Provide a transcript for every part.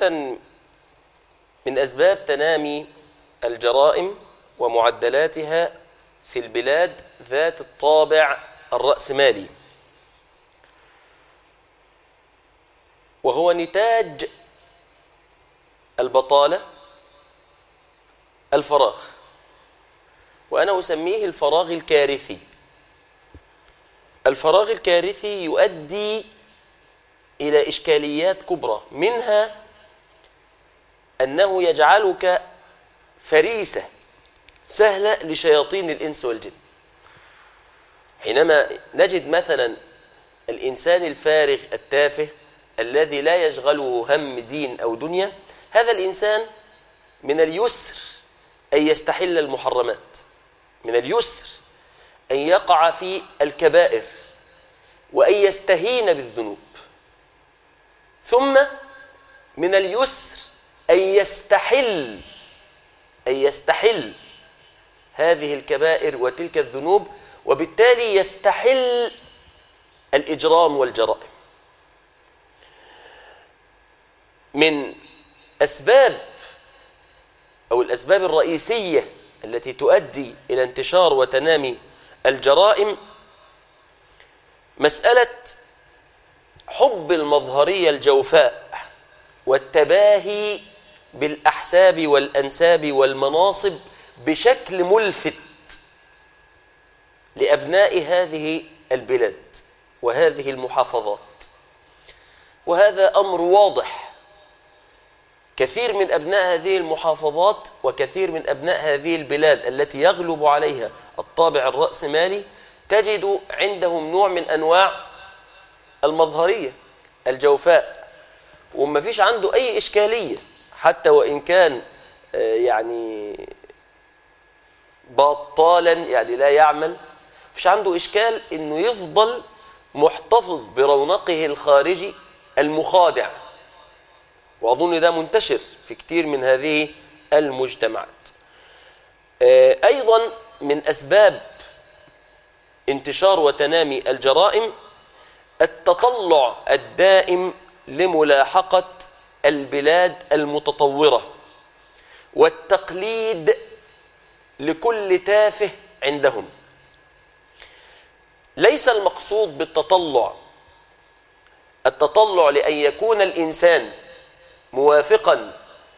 ثالثا من أسباب تنامي الجرائم ومعدلاتها في البلاد ذات الطابع الرأسمالي وهو نتاج البطالة الفراغ وأنا أسميه الفراغ الكارثي الفراغ الكارثي يؤدي إلى إشكاليات كبرى منها أنه يجعلك فريسة سهلة لشياطين الإنس والجن حينما نجد مثلا الإنسان الفارغ التافه الذي لا يشغله هم دين أو دنيا هذا الإنسان من اليسر أن يستحل المحرمات من اليسر أن يقع في الكبائر وأن يستهين بالذنوب ثم من اليسر أن يستحل أن يستحل هذه الكبائر وتلك الذنوب وبالتالي يستحل الإجرام والجرائم من أسباب أو الأسباب الرئيسية التي تؤدي إلى انتشار وتنامي الجرائم مسألة حب المظهرية الجوفاء والتباهي بالأحساب والأنساب والمناصب بشكل ملفت لأبناء هذه البلاد وهذه المحافظات وهذا أمر واضح كثير من أبناء هذه المحافظات وكثير من أبناء هذه البلاد التي يغلب عليها الطابع الرأسمالي تجد عندهم نوع من أنواع المظهرية الجوفاء وما فيش عنده أي إشكالية حتى وإن كان يعني بطالا يعني لا يعمل فيش عنده إشكال إنه يفضل محتفظ برونقه الخارجي المخادع وأظن ده منتشر في كتير من هذه المجتمعات أيضا من أسباب انتشار وتنامي الجرائم التطلع الدائم لملاحقة البلاد المتطورة والتقليد لكل تافه عندهم ليس المقصود بالتطلع التطلع لأن يكون الإنسان موافقا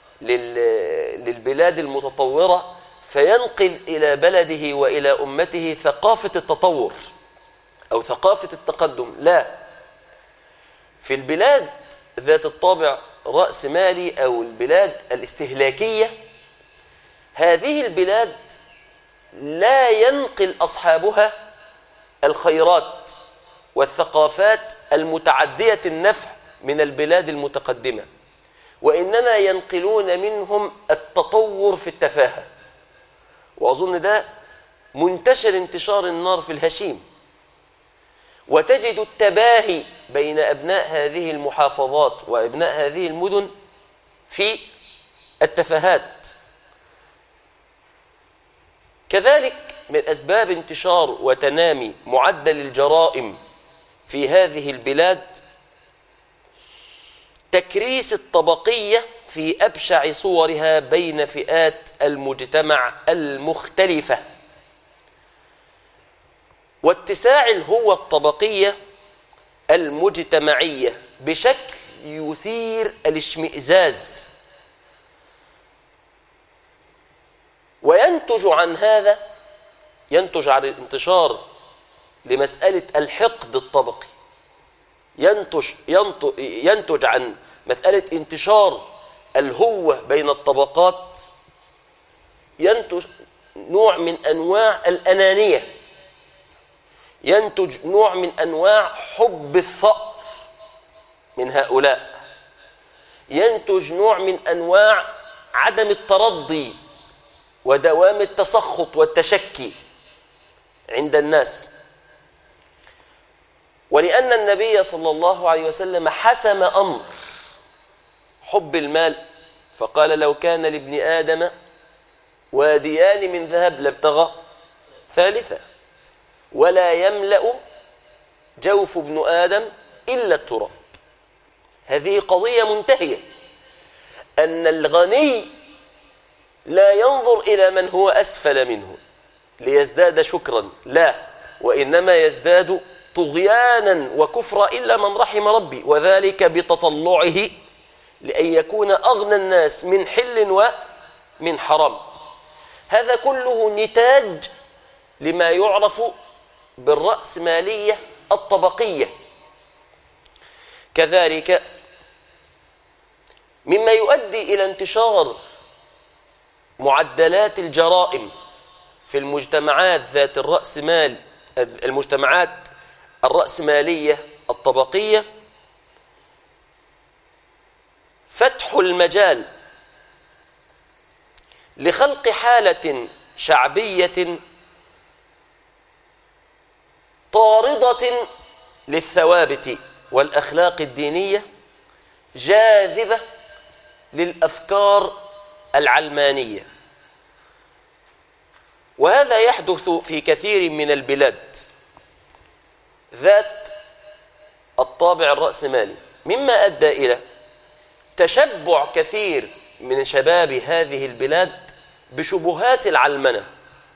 للبلاد المتطورة فينقل إلى بلده وإلى أمته ثقافة التطور أو ثقافة التقدم لا في البلاد ذات الطابع رأس مالي أو البلاد الاستهلاكية هذه البلاد لا ينقل أصحابها الخيرات والثقافات المتعدية النفع من البلاد المتقدمة وإنما ينقلون منهم التطور في التفاهة وأظن ده منتشر انتشار النار في الهشيم وتجد التباهي بين أبناء هذه المحافظات وأبناء هذه المدن في التفاهات كذلك من أسباب انتشار وتنامي معدل الجرائم في هذه البلاد تكريس الطبقية في أبشع صورها بين فئات المجتمع المختلفة واتساع الهوة الطبقية المجتمعية بشكل يثير الاشمئزاز وينتج عن هذا ينتج عن الانتشار لمسألة الحقد الطبقي ينتج, ينتج عن مسألة انتشار الهوة بين الطبقات ينتج نوع من أنواع الأنانية ينتج نوع من أنواع حب الثأر من هؤلاء ينتج نوع من أنواع عدم الترضي ودوام التسخط والتشكي عند الناس ولأن النبي صلى الله عليه وسلم حسم أمر حب المال فقال لو كان لابن آدم واديان من ذهب لابتغى ثالثة ولا يملأ جوف ابن آدم إلا التراب هذه قضية منتهية أن الغني لا ينظر إلى من هو أسفل منه ليزداد شكرا لا وإنما يزداد طغيانا وكفرا إلا من رحم ربي وذلك بتطلعه لأن يكون أغنى الناس من حل ومن حرام هذا كله نتاج لما يعرف بالرأسمالية الطبقية كذلك مما يؤدي إلى انتشار معدلات الجرائم في المجتمعات ذات الرأسمال المجتمعات الرأسمالية الطبقية فتح المجال لخلق حالة شعبية طاردة للثوابت والأخلاق الدينية جاذبة للأفكار العلمانية وهذا يحدث في كثير من البلاد ذات الطابع الرأسمالي مما أدى إلى تشبع كثير من شباب هذه البلاد بشبهات العلمنة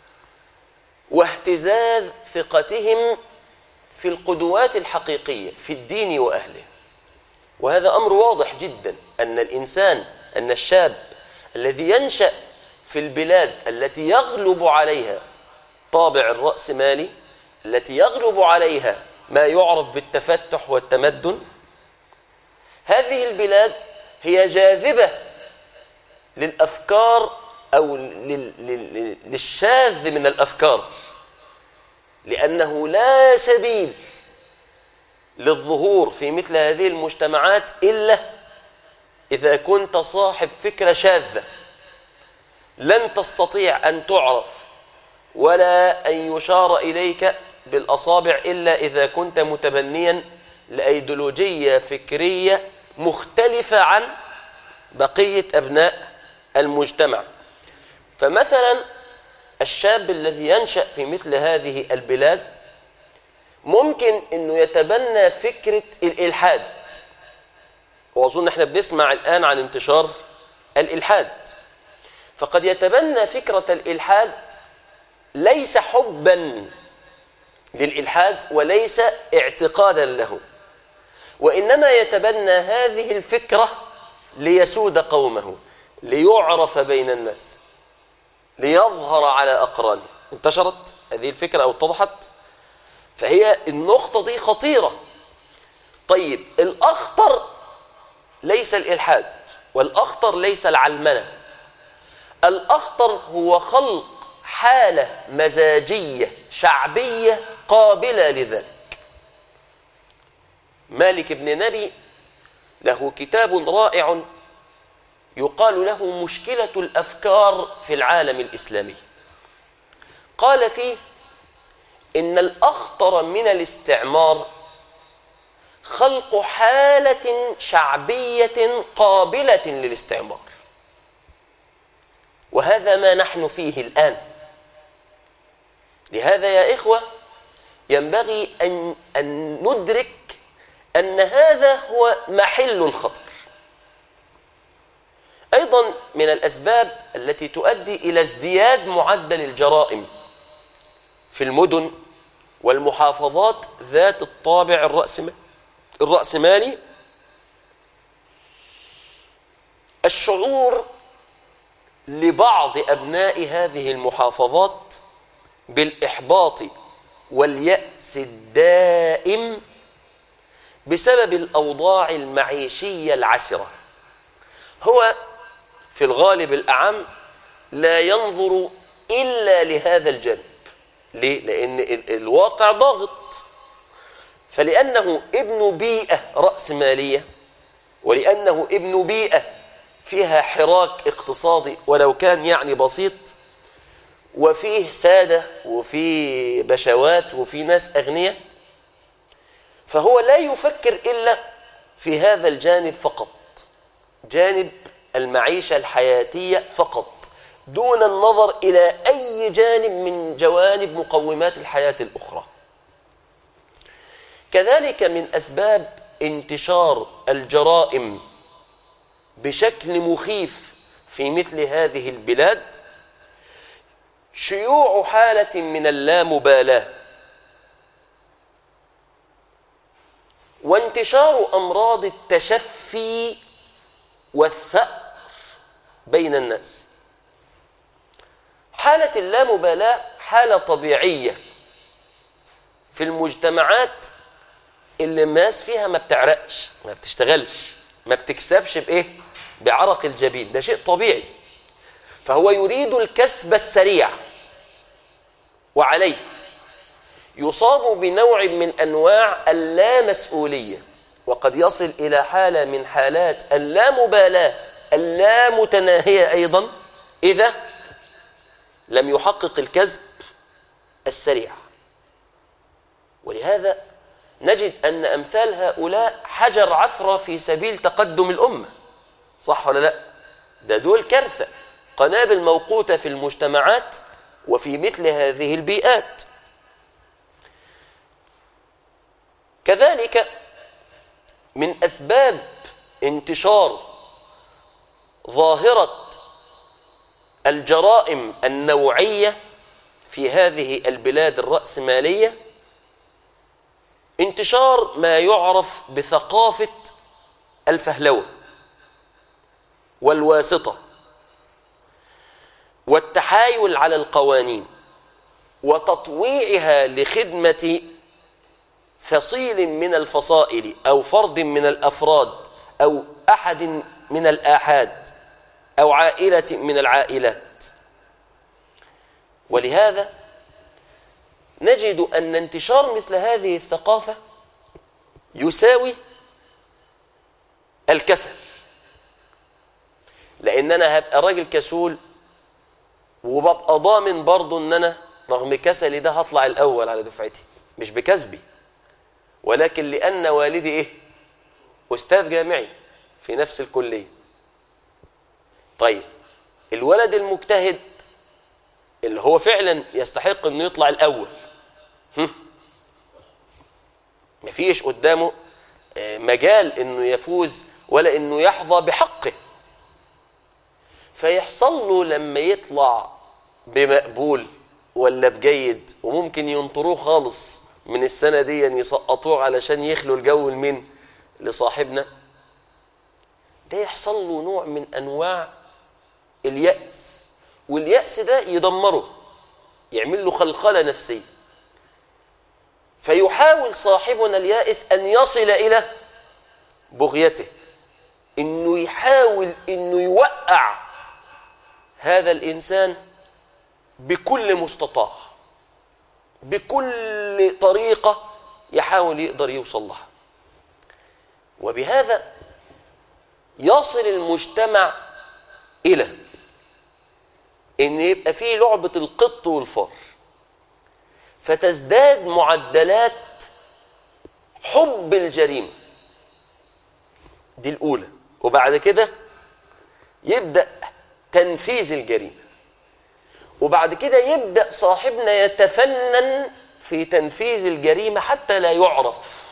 واهتزاز ثقتهم في القدوات الحقيقية في الدين وأهله وهذا أمر واضح جدا أن الإنسان أن الشاب الذي ينشأ في البلاد التي يغلب عليها طابع الرأسمالي التي يغلب عليها ما يعرف بالتفتح والتمدن هذه البلاد هي جاذبة للأفكار أو للشاذ من الأفكار لأنه لا سبيل للظهور في مثل هذه المجتمعات إلا إذا كنت صاحب فكرة شاذة لن تستطيع أن تعرف ولا أن يشار إليك بالأصابع إلا إذا كنت متبنيا لأيديولوجية فكرية مختلفة عن بقية أبناء المجتمع فمثلا الشاب الذي ينشأ في مثل هذه البلاد ممكن أنه يتبنى فكرة الإلحاد وأظن احنا بنسمع الآن عن انتشار الإلحاد فقد يتبنى فكرة الإلحاد ليس حبا للإلحاد وليس اعتقادا له وإنما يتبنى هذه الفكرة ليسود قومه ليعرف بين الناس ليظهر على أقرانه انتشرت هذه الفكرة أو اتضحت فهي النقطة دي خطيرة طيب الأخطر ليس الإلحاد والأخطر ليس العلمنة الأخطر هو خلق حالة مزاجية شعبية قابلة لذلك مالك بن نبي له كتاب رائع يقال له مشكلة الأفكار في العالم الإسلامي قال فيه إن الأخطر من الاستعمار خلق حالة شعبية قابلة للاستعمار وهذا ما نحن فيه الآن لهذا يا إخوة ينبغي أن, أن ندرك أن هذا هو محل الخطر أيضا من الأسباب التي تؤدي إلى ازدياد معدل الجرائم في المدن والمحافظات ذات الطابع الرأسمالي الشعور لبعض أبناء هذه المحافظات بالإحباط واليأس الدائم بسبب الأوضاع المعيشية العسرة هو في الغالب الأعم لا ينظر إلا لهذا الجانب ليه؟ لأن الواقع ضاغط فلأنه ابن بيئة رأسمالية ولأنه ابن بيئة فيها حراك اقتصادي ولو كان يعني بسيط وفيه سادة وفيه بشوات وفيه ناس أغنياء فهو لا يفكر إلا في هذا الجانب فقط جانب المعيشة الحياتية فقط دون النظر إلى أي جانب من جوانب مقومات الحياة الأخرى كذلك من أسباب انتشار الجرائم بشكل مخيف في مثل هذه البلاد شيوع حالة من اللامبالاة وانتشار أمراض التشفي والثأر بين الناس حالة اللامبالاة حالة طبيعية في المجتمعات اللي الناس فيها ما بتعرقش ما بتشتغلش ما بتكسبش بإيه بعرق الجبين ده شيء طبيعي فهو يريد الكسب السريع وعليه يصاب بنوع من انواع اللامسؤوليه وقد يصل الى حاله من حالات اللامبالاه اللامتناهيه ايضا اذا لم يحقق الكسب السريع ولهذا نجد ان امثال هؤلاء حجر عثره في سبيل تقدم الامه صح ولا لا ده دول كارثه قنابل موقوته في المجتمعات وفي مثل هذه البيئات كذلك من اسباب انتشار ظاهره الجرائم النوعيه في هذه البلاد الراسماليه انتشار ما يعرف بثقافه الفهلوه والواسطه والتحايل على القوانين وتطويعها لخدمه فصيل من الفصائل او فرد من الافراد او احد من الاحاد او عائله من العائلات ولهذا نجد ان انتشار مثل هذه الثقافه يساوي الكسل لان انا هبقى راجل كسول وببقى ضامن برضه ان انا رغم كسلي ده هطلع الاول على دفعتي مش بكسبي ولكن لان والدي ايه استاذ جامعي في نفس الكليه طيب الولد المجتهد اللي هو فعلا يستحق انه يطلع الاول مفيش قدامه مجال انه يفوز ولا انه يحظى بحقه فيحصل له لما يطلع بمقبول ولا بجيد وممكن ينطروه خالص من السنة دي يسقطوه علشان يخلوا الجو لمين لصاحبنا ده يحصل له نوع من أنواع اليأس واليأس ده يدمره يعمل له خلخلة نفسية فيحاول صاحبنا اليائس أن يصل إلى بغيته إنه يحاول إنه يوقع هذا الإنسان بكل مستطاع بكل طريقة يحاول يقدر يوصل لها وبهذا يصل المجتمع إلى إن يبقى فيه لعبة القط والفار فتزداد معدلات حب الجريمة دي الأولى وبعد كده يبدأ تنفيذ الجريمة وبعد كده يبدأ صاحبنا يتفنن في تنفيذ الجريمة حتى لا يعرف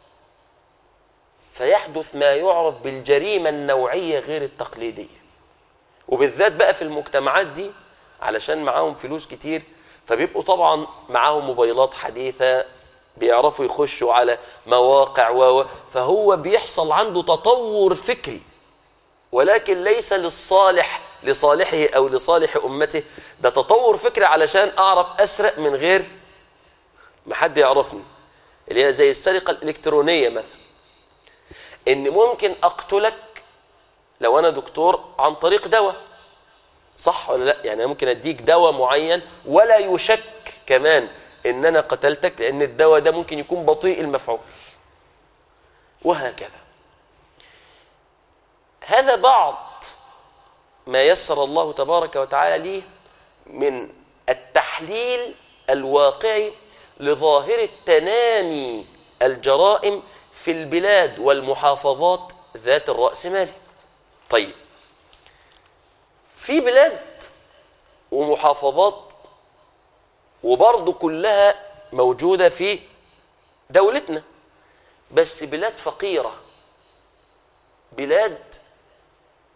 فيحدث ما يعرف بالجريمة النوعية غير التقليدية وبالذات بقى في المجتمعات دي علشان معاهم فلوس كتير فبيبقوا طبعا معاهم موبايلات حديثة بيعرفوا يخشوا على مواقع و فهو بيحصل عنده تطور فكري ولكن ليس للصالح لصالحه او لصالح امته ده تطور فكري علشان اعرف اسرق من غير ما حد يعرفني اللي هي زي السرقه الالكترونيه مثلا ان ممكن اقتلك لو انا دكتور عن طريق دواء صح ولا لا يعني ممكن اديك دواء معين ولا يشك كمان ان انا قتلتك لان الدواء ده ممكن يكون بطيء المفعول وهكذا هذا بعض ما يسر الله تبارك وتعالى لي من التحليل الواقعي لظاهرة تنامي الجرائم في البلاد والمحافظات ذات الرأس مالي طيب في بلاد ومحافظات وبرضه كلها موجودة في دولتنا بس بلاد فقيرة بلاد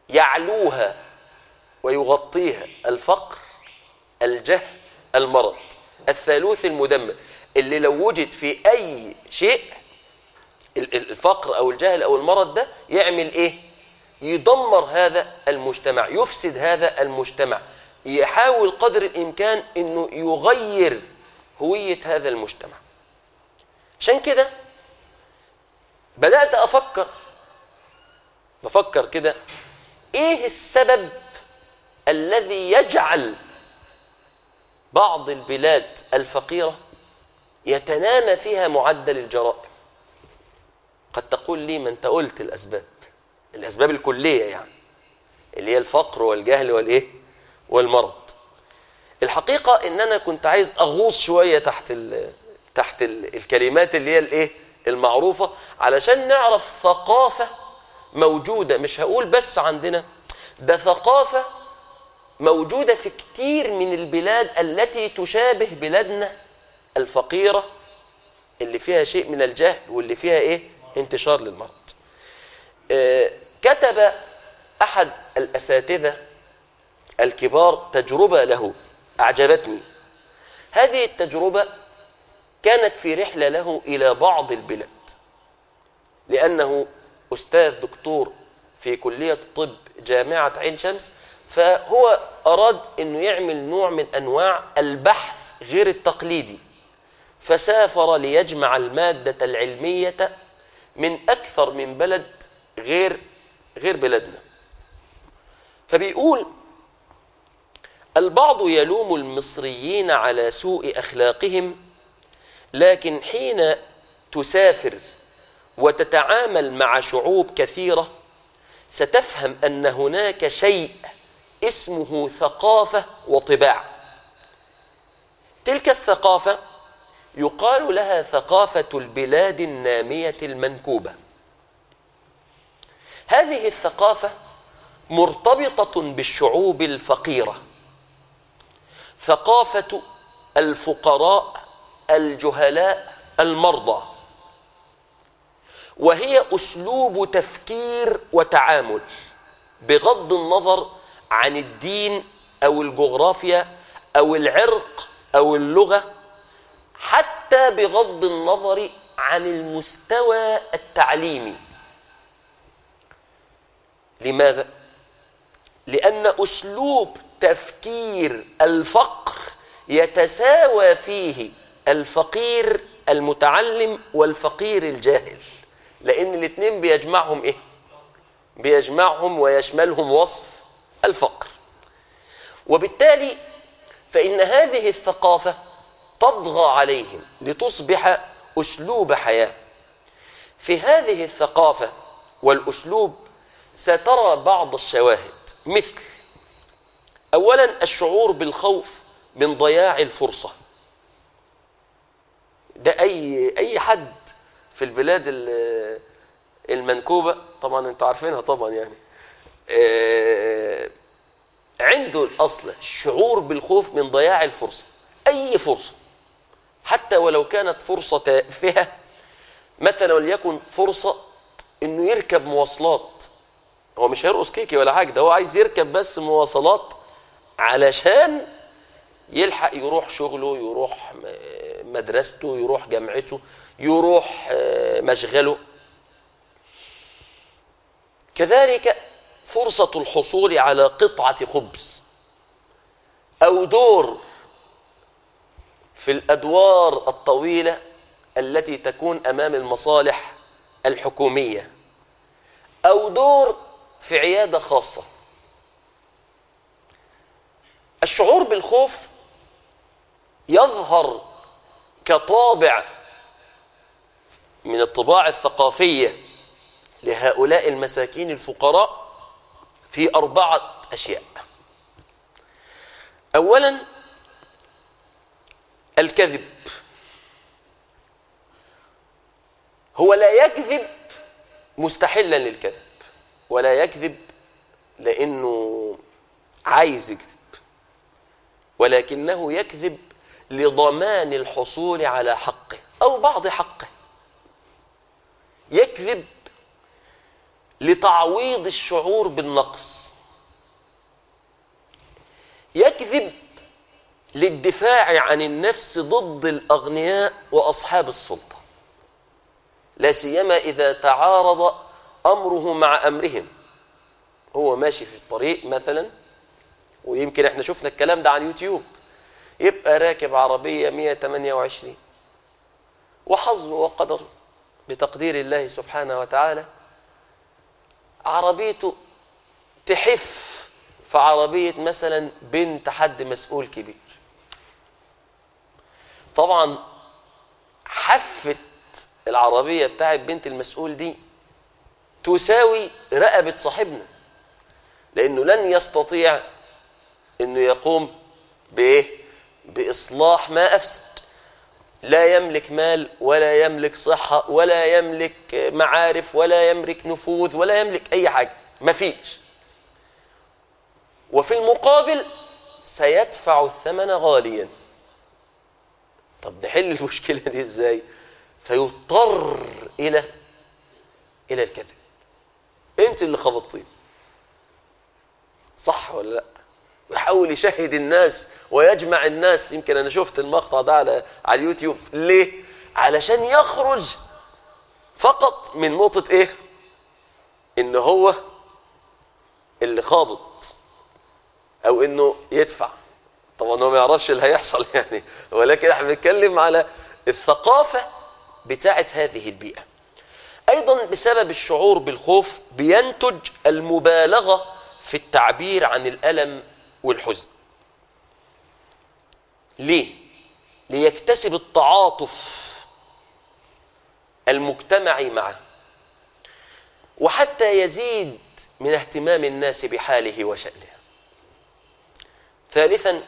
يعلوها ويغطيها الفقر الجهل المرض الثالوث المدمر اللي لو وجد في أي شيء الفقر أو الجهل أو المرض ده يعمل إيه يدمر هذا المجتمع يفسد هذا المجتمع يحاول قدر الإمكان أنه يغير هوية هذا المجتمع عشان كده بدأت أفكر بفكر كده إيه السبب الذي يجعل بعض البلاد الفقيرة يتنامى فيها معدل الجرائم قد تقول لي ما انت قلت الأسباب الأسباب الكلية يعني اللي هي الفقر والجهل والإيه والمرض الحقيقة إن أنا كنت عايز أغوص شوية تحت ال تحت ال الكلمات اللي هي الإيه المعروفة علشان نعرف ثقافة موجودة مش هقول بس عندنا ده ثقافة موجودة في كتير من البلاد التي تشابه بلادنا الفقيرة اللي فيها شيء من الجهل واللي فيها إيه انتشار للمرض آه كتب أحد الأساتذة الكبار تجربة له أعجبتني هذه التجربة كانت في رحلة له إلى بعض البلاد لأنه أستاذ دكتور في كلية الطب جامعة عين شمس فهو أراد أنه يعمل نوع من أنواع البحث غير التقليدي فسافر ليجمع المادة العلمية من أكثر من بلد غير غير بلادنا فبيقول البعض يلوم المصريين على سوء أخلاقهم لكن حين تسافر وتتعامل مع شعوب كثيرة ستفهم أن هناك شيء اسمه ثقافة وطباع تلك الثقافة يقال لها ثقافة البلاد النامية المنكوبة هذه الثقافة مرتبطة بالشعوب الفقيرة ثقافة الفقراء الجهلاء المرضى وهي أسلوب تفكير وتعامل بغض النظر عن الدين أو الجغرافيا أو العرق أو اللغة حتى بغض النظر عن المستوى التعليمي لماذا؟ لأن أسلوب تفكير الفقر يتساوى فيه الفقير المتعلم والفقير الجاهل لأن الاثنين بيجمعهم إيه؟ بيجمعهم ويشملهم وصف الفقر وبالتالي فإن هذه الثقافة تطغى عليهم لتصبح أسلوب حياة في هذه الثقافة والأسلوب سترى بعض الشواهد مثل أولا الشعور بالخوف من ضياع الفرصة ده أي أي حد في البلاد المنكوبة طبعا انتوا عارفينها طبعا يعني عنده الأصل الشعور بالخوف من ضياع الفرصة أي فرصة حتى ولو كانت فرصة تافهة مثلا وليكن فرصة انه يركب مواصلات هو مش هيرقص كيكي ولا حاجة ده هو عايز يركب بس مواصلات علشان يلحق يروح شغله يروح مدرسته يروح جامعته يروح مشغله كذلك فرصة الحصول على قطعة خبز أو دور في الأدوار الطويلة التي تكون أمام المصالح الحكومية أو دور في عيادة خاصة الشعور بالخوف يظهر كطابع من الطباع الثقافية لهؤلاء المساكين الفقراء في أربعة أشياء أولا الكذب هو لا يكذب مستحلا للكذب ولا يكذب لأنه عايز يكذب ولكنه يكذب لضمان الحصول على حقه أو بعض حقه يكذب لتعويض الشعور بالنقص يكذب للدفاع عن النفس ضد الأغنياء وأصحاب السلطة لا سيما إذا تعارض أمره مع أمرهم هو ماشي في الطريق مثلا ويمكن احنا شفنا الكلام ده على اليوتيوب يبقى راكب عربية 128 وحظه وقدر بتقدير الله سبحانه وتعالى عربيته تحف في عربية مثلا بنت حد مسؤول كبير طبعا حفت العربية بتاعت بنت المسؤول دي تساوي رقبة صاحبنا لأنه لن يستطيع أنه يقوم بإيه؟ بإصلاح ما أفسد لا يملك مال ولا يملك صحة ولا يملك معارف ولا يملك نفوذ ولا يملك أي حاجة مفيش وفي المقابل سيدفع الثمن غاليا طب نحل المشكلة دي ازاي فيضطر إلى إلى الكذب أنت اللي خبطتين صح ولا لا ويحاول يشهد الناس ويجمع الناس يمكن أنا شفت المقطع ده على على اليوتيوب ليه علشان يخرج فقط من نقطة إيه إن هو اللي خابط او انه يدفع طبعا هو ما يعرفش اللي هيحصل يعني ولكن احنا بنتكلم على الثقافه بتاعه هذه البيئه ايضا بسبب الشعور بالخوف بينتج المبالغه في التعبير عن الالم والحزن ليه ليكتسب التعاطف المجتمعي معه وحتى يزيد من اهتمام الناس بحاله وشأنه ثالثا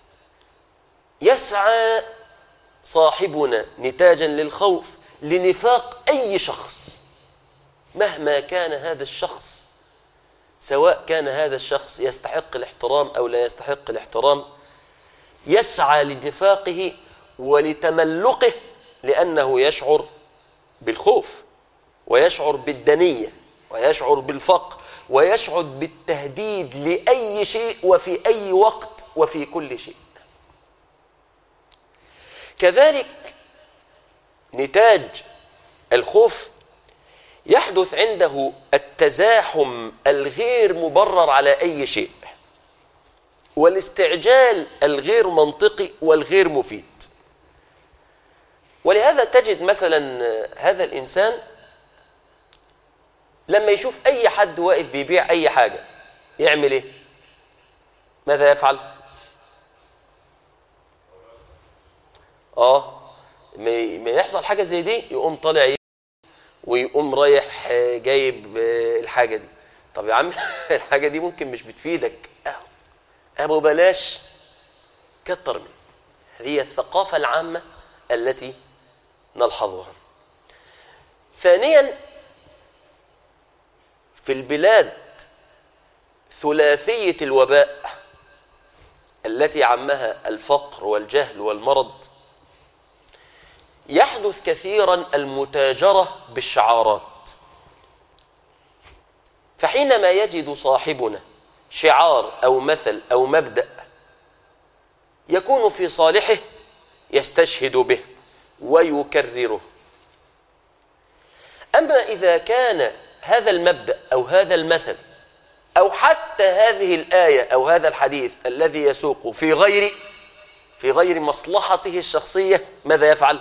يسعى صاحبنا نتاجا للخوف لنفاق اي شخص مهما كان هذا الشخص سواء كان هذا الشخص يستحق الاحترام او لا يستحق الاحترام يسعى لنفاقه ولتملقه لانه يشعر بالخوف ويشعر بالدنيه ويشعر بالفقر ويشعر بالتهديد لاي شيء وفي اي وقت وفي كل شيء كذلك نتاج الخوف يحدث عنده التزاحم الغير مبرر على اي شيء والاستعجال الغير منطقي والغير مفيد ولهذا تجد مثلا هذا الانسان لما يشوف اي حد واقف بيبيع اي حاجه يعمل ايه ماذا يفعل اه ما يحصل حاجه زي دي يقوم طالع ويقوم رايح جايب الحاجه دي طب يا عم الحاجه دي ممكن مش بتفيدك ابو بلاش كتر منه هذه الثقافه العامه التي نلحظها ثانيا في البلاد ثلاثيه الوباء التي عمها الفقر والجهل والمرض يحدث كثيرا المتاجره بالشعارات فحينما يجد صاحبنا شعار او مثل او مبدا يكون في صالحه يستشهد به ويكرره اما اذا كان هذا المبدا او هذا المثل او حتى هذه الايه او هذا الحديث الذي يسوق في غير في غير مصلحته الشخصيه ماذا يفعل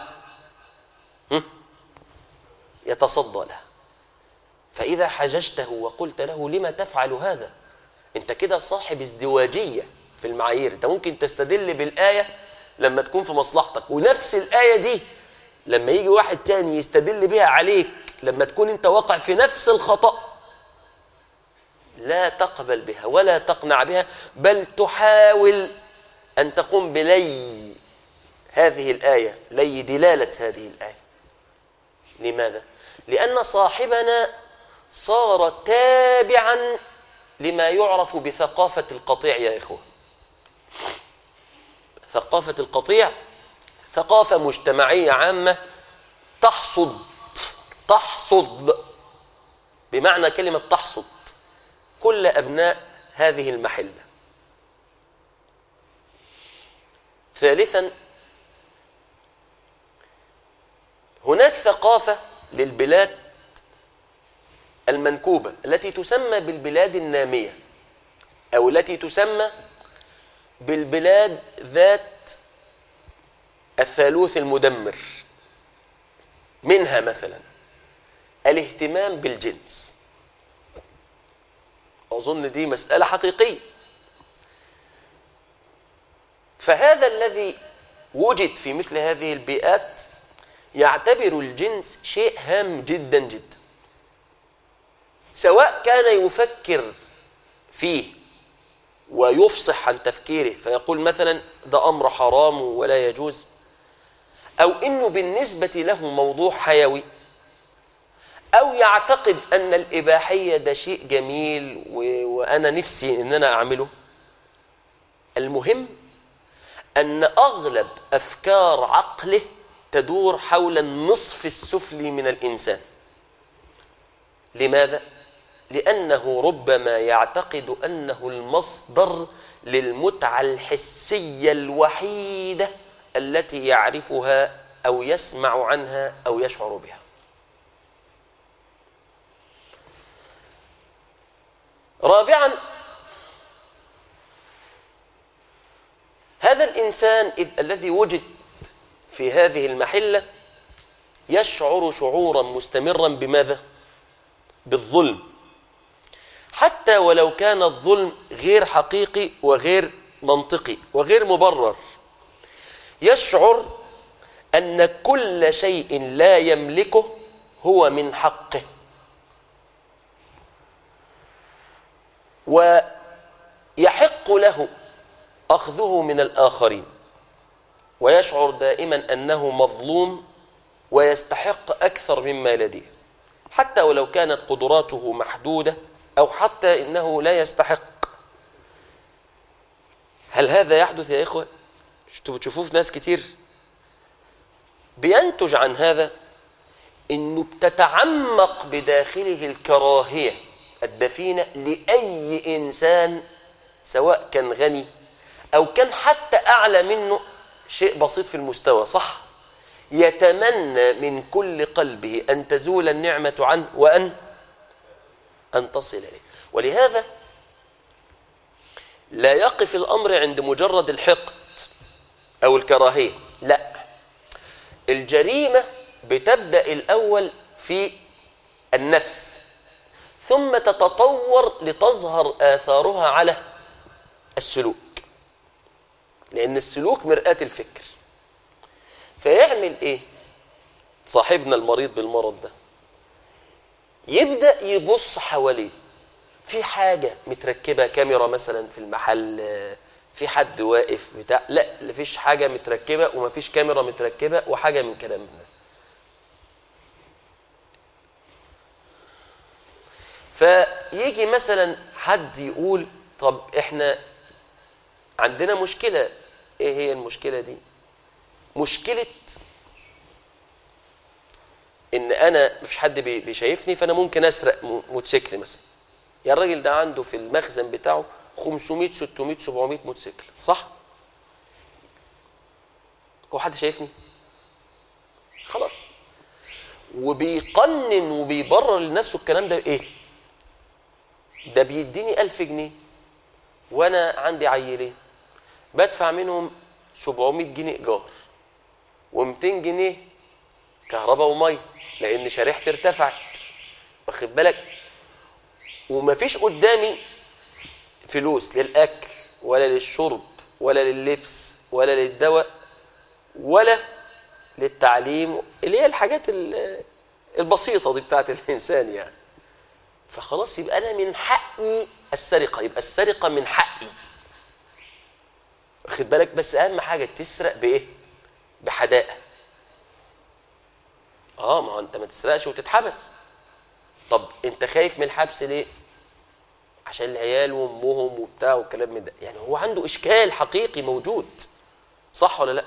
يتصدى له فاذا حججته وقلت له لما تفعل هذا انت كده صاحب ازدواجيه في المعايير انت ممكن تستدل بالايه لما تكون في مصلحتك ونفس الايه دي لما يجي واحد تاني يستدل بها عليك لما تكون انت واقع في نفس الخطأ لا تقبل بها ولا تقنع بها بل تحاول أن تقوم بلي هذه الآية لي دلالة هذه الآية لماذا؟ لأن صاحبنا صار تابعا لما يعرف بثقافة القطيع يا إخوة ثقافة القطيع ثقافة مجتمعية عامة تحصد تحصد بمعنى كلمة تحصد كل أبناء هذه المحلة ثالثا هناك ثقافة للبلاد المنكوبة التي تسمى بالبلاد النامية أو التي تسمى بالبلاد ذات الثالوث المدمر منها مثلا الاهتمام بالجنس أظن دي مسألة حقيقية فهذا الذي وجد في مثل هذه البيئات يعتبر الجنس شيء هام جدا جدا سواء كان يفكر فيه ويفصح عن تفكيره فيقول مثلا ده أمر حرام ولا يجوز أو إنه بالنسبة له موضوع حيوي أو يعتقد أن الإباحية ده شيء جميل و... وأنا نفسي إن أنا أعمله المهم أن أغلب أفكار عقله تدور حول النصف السفلي من الإنسان لماذا؟ لأنه ربما يعتقد أنه المصدر للمتعة الحسية الوحيدة التي يعرفها أو يسمع عنها أو يشعر بها رابعا هذا الإنسان إذ الذي وجد في هذه المحلة يشعر شعورا مستمرا بماذا؟ بالظلم حتى ولو كان الظلم غير حقيقي وغير منطقي وغير مبرر يشعر أن كل شيء لا يملكه هو من حقه ويحق له أخذه من الآخرين ويشعر دائما أنه مظلوم ويستحق أكثر مما لديه حتى ولو كانت قدراته محدودة أو حتى إنه لا يستحق هل هذا يحدث يا إخوة؟ انتوا بتشوفوه في ناس كتير بينتج عن هذا انه بتتعمق بداخله الكراهيه الدفينه لاي انسان سواء كان غني او كان حتى اعلى منه شيء بسيط في المستوى صح يتمنى من كل قلبه ان تزول النعمه عنه وان ان تصل اليه ولهذا لا يقف الامر عند مجرد الحقد او الكراهيه لا الجريمه بتبدا الاول في النفس ثم تتطور لتظهر اثارها على السلوك لان السلوك مراه الفكر فيعمل ايه صاحبنا المريض بالمرض ده يبدا يبص حواليه في حاجه متركبه كاميرا مثلا في المحل في حد واقف بتاع لا مفيش حاجه متركبه ومفيش كاميرا متركبه وحاجه من كلام ده فيجي مثلا حد يقول طب احنا عندنا مشكله ايه هي المشكله دي مشكله ان انا مفيش حد بي- بيشايفني فانا ممكن اسرق م- موتوسيكل مثلا يا الراجل ده عنده في المخزن بتاعه 500 600 700 موتوسيكل صح هو حد شايفني خلاص وبيقنن وبيبرر لنفسه الكلام ده ايه ده بيديني ألف جنيه وانا عندي عيلين بدفع منهم 700 جنيه ايجار و200 جنيه كهرباء وميه لان شريحتي ارتفعت واخد بالك ومفيش قدامي فلوس للاكل ولا للشرب ولا لللبس ولا للدواء ولا للتعليم اللي هي الحاجات ال- البسيطه دي بتاعت الانسان يعني فخلاص يبقى انا من حقي السرقه يبقى السرقه من حقي واخد بالك بس اهم حاجه تسرق بايه بحداقه اه ما هو انت ما تسرقش وتتحبس طب انت خايف من الحبس ليه عشان العيال وامهم وبتاع والكلام من ده يعني هو عنده اشكال حقيقي موجود صح ولا لا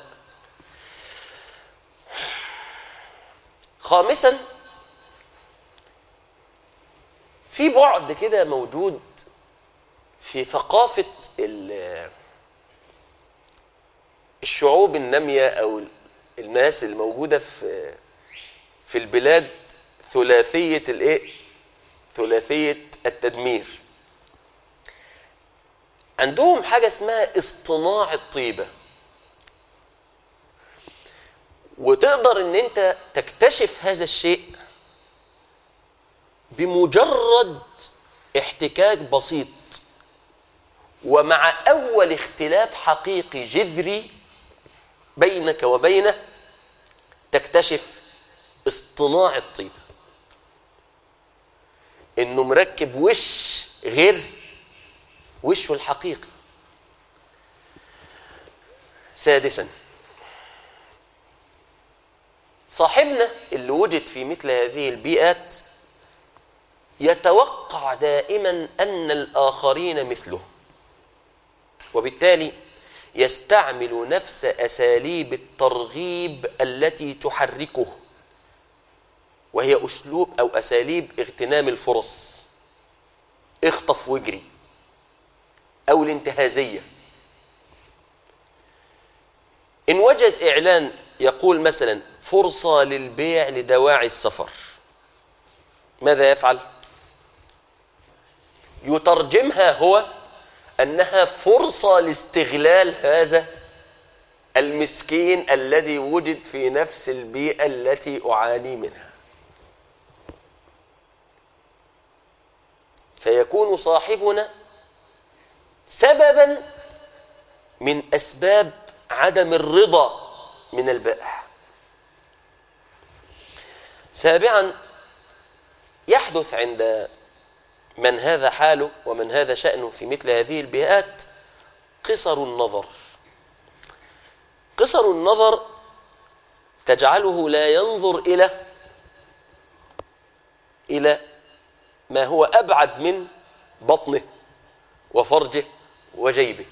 خامسا في بعد كده موجود في ثقافة الشعوب النامية أو الناس الموجودة في في البلاد ثلاثية الإيه؟ ثلاثية التدمير عندهم حاجة اسمها اصطناع الطيبة وتقدر ان انت تكتشف هذا الشيء بمجرد احتكاك بسيط ومع اول اختلاف حقيقي جذري بينك وبينه تكتشف اصطناع الطيبه انه مركب وش غير وشه الحقيقي سادسا صاحبنا اللي وجد في مثل هذه البيئات يتوقع دائما ان الاخرين مثله وبالتالي يستعمل نفس اساليب الترغيب التي تحركه وهي اسلوب او اساليب اغتنام الفرص اخطف واجري او الانتهازيه ان وجد اعلان يقول مثلا فرصه للبيع لدواعي السفر ماذا يفعل يترجمها هو انها فرصه لاستغلال هذا المسكين الذي وجد في نفس البيئه التي اعاني منها فيكون صاحبنا سببا من اسباب عدم الرضا من البائع سابعا يحدث عند من هذا حاله ومن هذا شأنه في مثل هذه البيئات قصر النظر قصر النظر تجعله لا ينظر إلى إلى ما هو أبعد من بطنه وفرجه وجيبه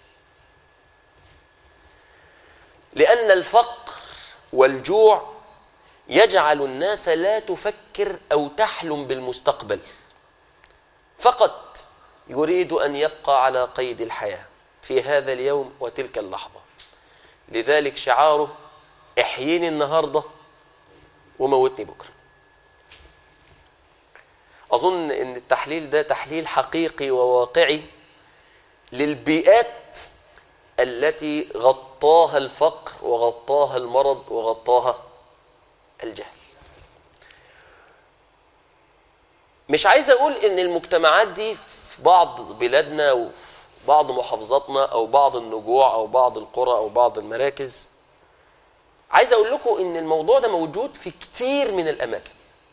لأن الفقر والجوع يجعل الناس لا تفكر أو تحلم بالمستقبل فقط يريد أن يبقى على قيد الحياة في هذا اليوم وتلك اللحظة لذلك شعاره احييني النهاردة وموتني بكرة أظن أن التحليل ده تحليل حقيقي وواقعي للبيئات التي غطاها الفقر وغطاها المرض وغطاها الجهل مش عايز اقول ان المجتمعات دي في بعض بلادنا وفي بعض محافظاتنا او بعض النجوع او بعض القرى او بعض المراكز عايز اقول لكم ان الموضوع ده موجود في كتير من الاماكن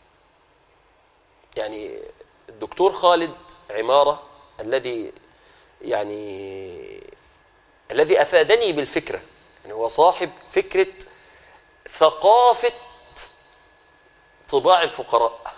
يعني الدكتور خالد عماره الذي يعني الذي افادني بالفكره يعني هو صاحب فكره ثقافه طباع الفقراء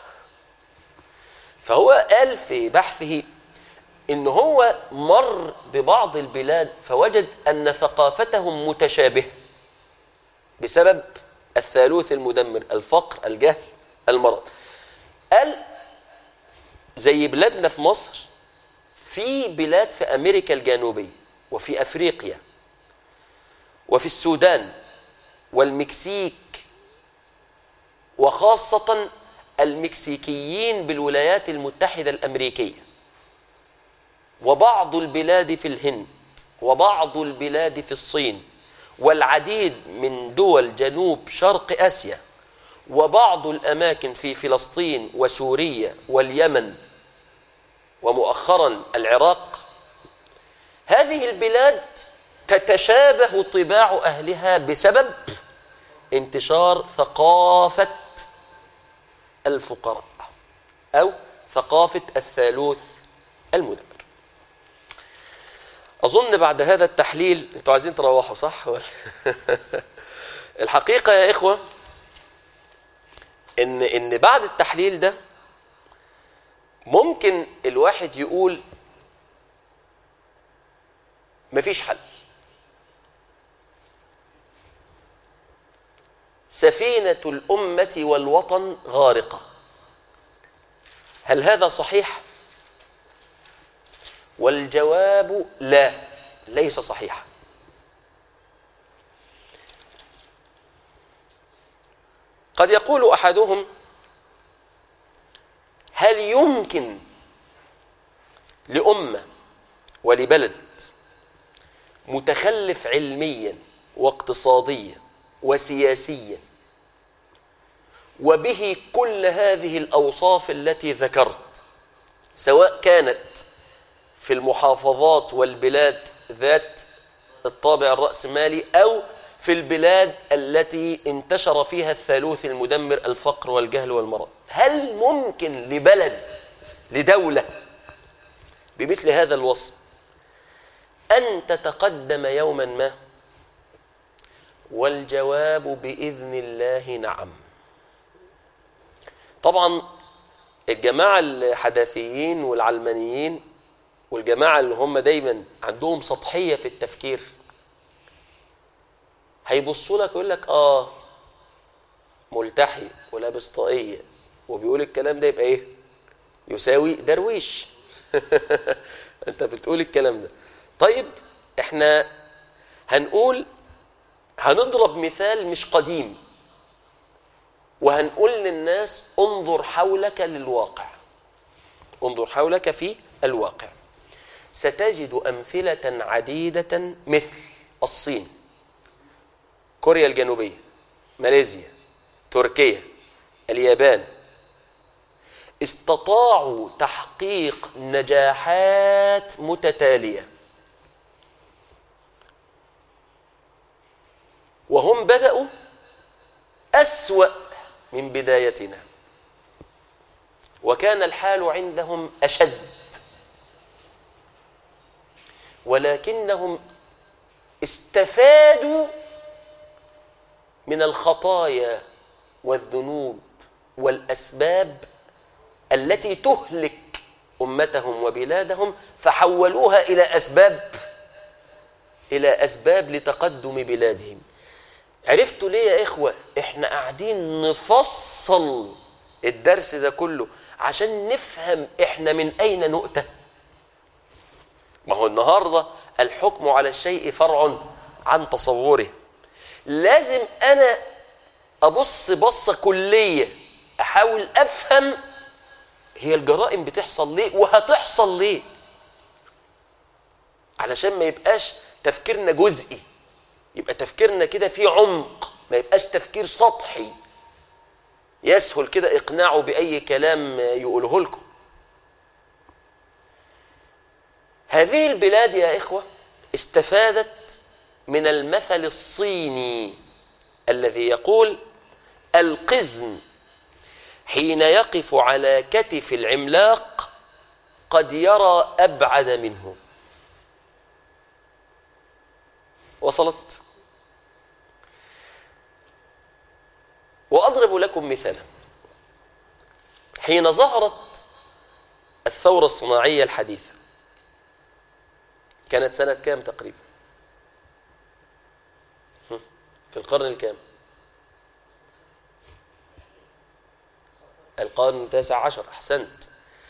فهو قال في بحثه ان هو مر ببعض البلاد فوجد ان ثقافتهم متشابهه بسبب الثالوث المدمر الفقر الجهل المرض قال زي بلادنا في مصر في بلاد في امريكا الجنوبيه وفي افريقيا وفي السودان والمكسيك وخاصه المكسيكيين بالولايات المتحده الامريكيه وبعض البلاد في الهند وبعض البلاد في الصين والعديد من دول جنوب شرق اسيا وبعض الاماكن في فلسطين وسوريا واليمن ومؤخرا العراق هذه البلاد تتشابه طباع اهلها بسبب انتشار ثقافه الفقراء او ثقافه الثالوث المدمر اظن بعد هذا التحليل انتوا عايزين تروحوا صح الحقيقه يا اخوه ان ان بعد التحليل ده ممكن الواحد يقول مفيش حل سفينة الأمة والوطن غارقة هل هذا صحيح والجواب لا ليس صحيحا قد يقول احدهم هل يمكن لامه ولبلد متخلف علميا واقتصاديا وسياسيا وبه كل هذه الاوصاف التي ذكرت سواء كانت في المحافظات والبلاد ذات الطابع الرأسمالي أو في البلاد التي انتشر فيها الثالوث المدمر الفقر والجهل والمرض هل ممكن لبلد لدولة بمثل هذا الوصف أن تتقدم يوما ما والجواب بإذن الله نعم طبعا الجماعة الحداثيين والعلمانيين والجماعة اللي هم دايما عندهم سطحية في التفكير هيبصوا لك يقول لك اه ملتحي ولابس طاقية وبيقول الكلام ده يبقى ايه يساوي درويش انت بتقول الكلام ده طيب احنا هنقول هنضرب مثال مش قديم وهنقول للناس انظر حولك للواقع انظر حولك في الواقع ستجد أمثلة عديدة مثل الصين كوريا الجنوبية ماليزيا تركيا اليابان استطاعوا تحقيق نجاحات متتالية وهم بدأوا أسوأ من بدايتنا وكان الحال عندهم أشد ولكنهم استفادوا من الخطايا والذنوب والاسباب التي تهلك امتهم وبلادهم فحولوها الى اسباب الى اسباب لتقدم بلادهم عرفتوا ليه يا اخوه احنا قاعدين نفصل الدرس ده كله عشان نفهم احنا من اين نؤتى ما هو النهارده الحكم على الشيء فرع عن تصوره لازم انا ابص بصه كليه احاول افهم هي الجرائم بتحصل ليه وهتحصل ليه علشان ما يبقاش تفكيرنا جزئي يبقى تفكيرنا كده فيه عمق ما يبقاش تفكير سطحي يسهل كده اقناعه باي كلام يقوله لكم هذه البلاد يا إخوة استفادت من المثل الصيني الذي يقول القزم حين يقف على كتف العملاق قد يرى أبعد منه وصلت وأضرب لكم مثالا حين ظهرت الثورة الصناعية الحديثة كانت سنة كام تقريبا في القرن الكام القرن التاسع عشر أحسنت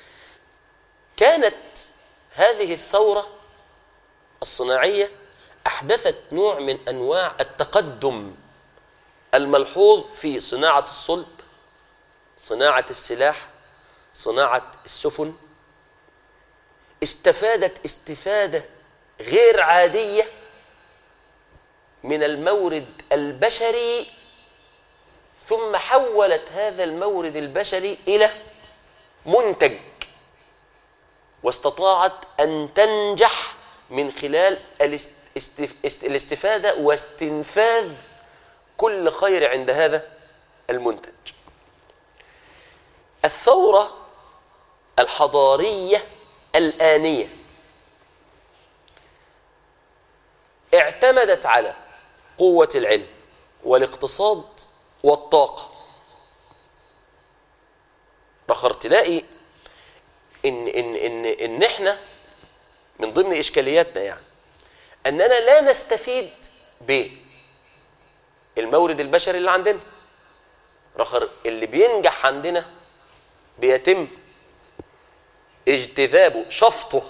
كانت هذه الثورة الصناعية أحدثت نوع من أنواع التقدم الملحوظ في صناعة الصلب صناعة السلاح صناعة السفن استفادت استفادة غير عادية من المورد البشري ثم حولت هذا المورد البشري إلى منتج واستطاعت أن تنجح من خلال الاستفادة واستنفاذ كل خير عند هذا المنتج الثورة الحضارية الآنية اعتمدت على قوة العلم والاقتصاد والطاقة بخر تلاقي إن, إن, إن, إن إحنا من ضمن إشكالياتنا يعني أننا لا نستفيد بالمورد البشري اللي عندنا رخر اللي بينجح عندنا بيتم اجتذابه شفطه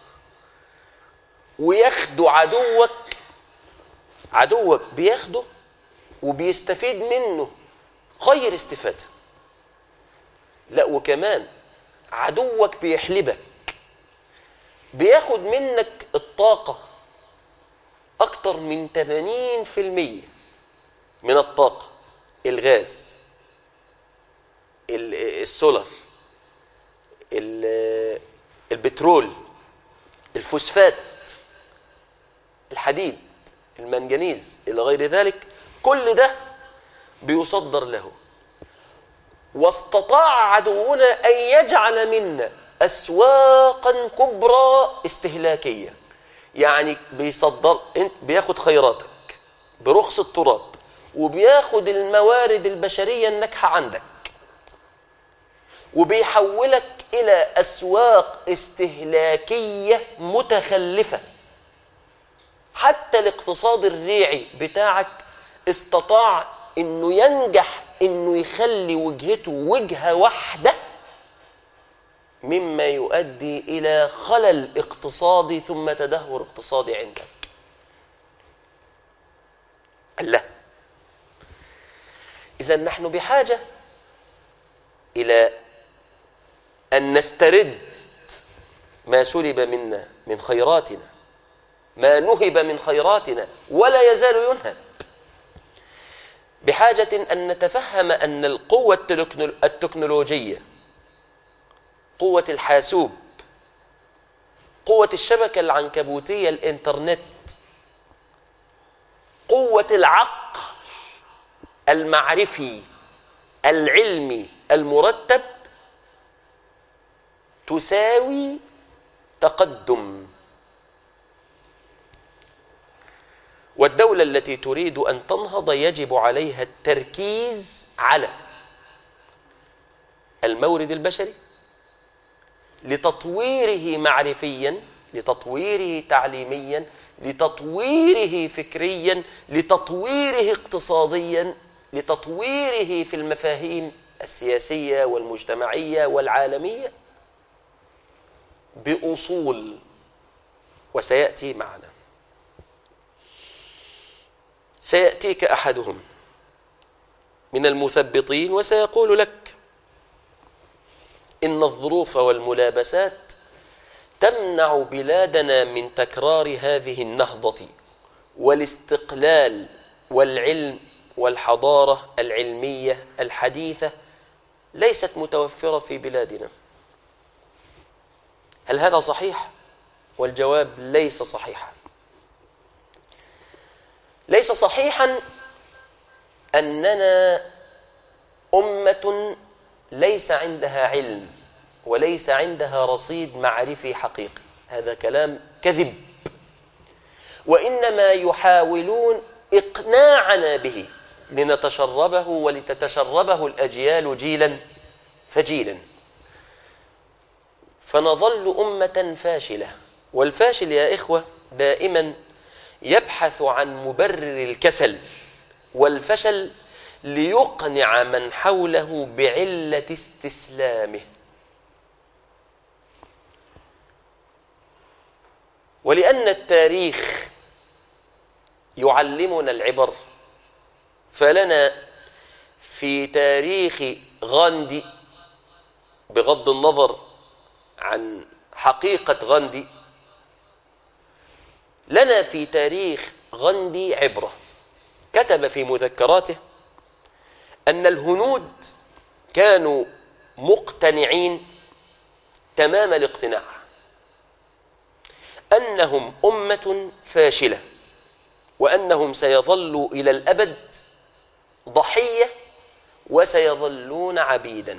وياخده عدوك عدوك بياخده وبيستفيد منه خير استفادة لا وكمان عدوك بيحلبك بياخد منك الطاقة أكتر من 80% من الطاقة الغاز ال- السولر ال- البترول الفوسفات الحديد المنجنيز إلى غير ذلك كل ده بيصدر له واستطاع عدونا أن يجعل منا أسواقا كبرى استهلاكية يعني بيصدر انت بياخد خيراتك برخص التراب وبياخد الموارد البشرية الناجحة عندك وبيحولك إلى أسواق استهلاكية متخلفة حتى الاقتصاد الريعي بتاعك استطاع انه ينجح انه يخلي وجهته وجهه واحده مما يؤدي الى خلل اقتصادي ثم تدهور اقتصادي عندك الله اذا نحن بحاجه الى ان نسترد ما سلب منا من خيراتنا ما نهب من خيراتنا ولا يزال ينهب بحاجة أن نتفهم أن القوة التكنو- التكنولوجية قوة الحاسوب قوة الشبكة العنكبوتية الإنترنت قوة العقل المعرفي العلمي المرتب تساوي تقدم والدولة التي تريد أن تنهض يجب عليها التركيز على المورد البشري لتطويره معرفيا لتطويره تعليميا لتطويره فكريا لتطويره اقتصاديا لتطويره في المفاهيم السياسية والمجتمعية والعالمية بأصول وسيأتي معنا سيأتيك أحدهم من المثبطين وسيقول لك إن الظروف والملابسات تمنع بلادنا من تكرار هذه النهضة والاستقلال والعلم والحضارة العلمية الحديثة ليست متوفرة في بلادنا هل هذا صحيح؟ والجواب ليس صحيحا ليس صحيحا اننا امه ليس عندها علم وليس عندها رصيد معرفي حقيقي هذا كلام كذب وانما يحاولون اقناعنا به لنتشربه ولتتشربه الاجيال جيلا فجيلا فنظل امه فاشله والفاشل يا اخوه دائما يبحث عن مبرر الكسل والفشل ليقنع من حوله بعله استسلامه ولان التاريخ يعلمنا العبر فلنا في تاريخ غاندي بغض النظر عن حقيقه غاندي لنا في تاريخ غاندي عبره كتب في مذكراته ان الهنود كانوا مقتنعين تمام الاقتناع انهم امه فاشله وانهم سيظلوا الى الابد ضحيه وسيظلون عبيدا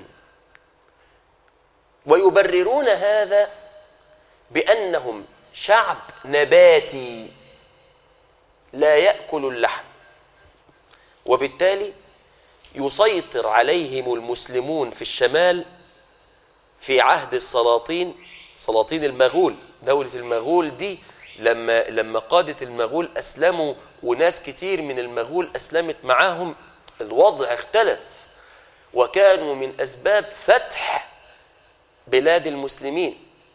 ويبررون هذا بانهم شعب نباتي لا ياكل اللحم وبالتالي يسيطر عليهم المسلمون في الشمال في عهد السلاطين سلاطين المغول دولة المغول دي لما لما قادة المغول أسلموا وناس كتير من المغول أسلمت معاهم الوضع اختلف وكانوا من أسباب فتح بلاد المسلمين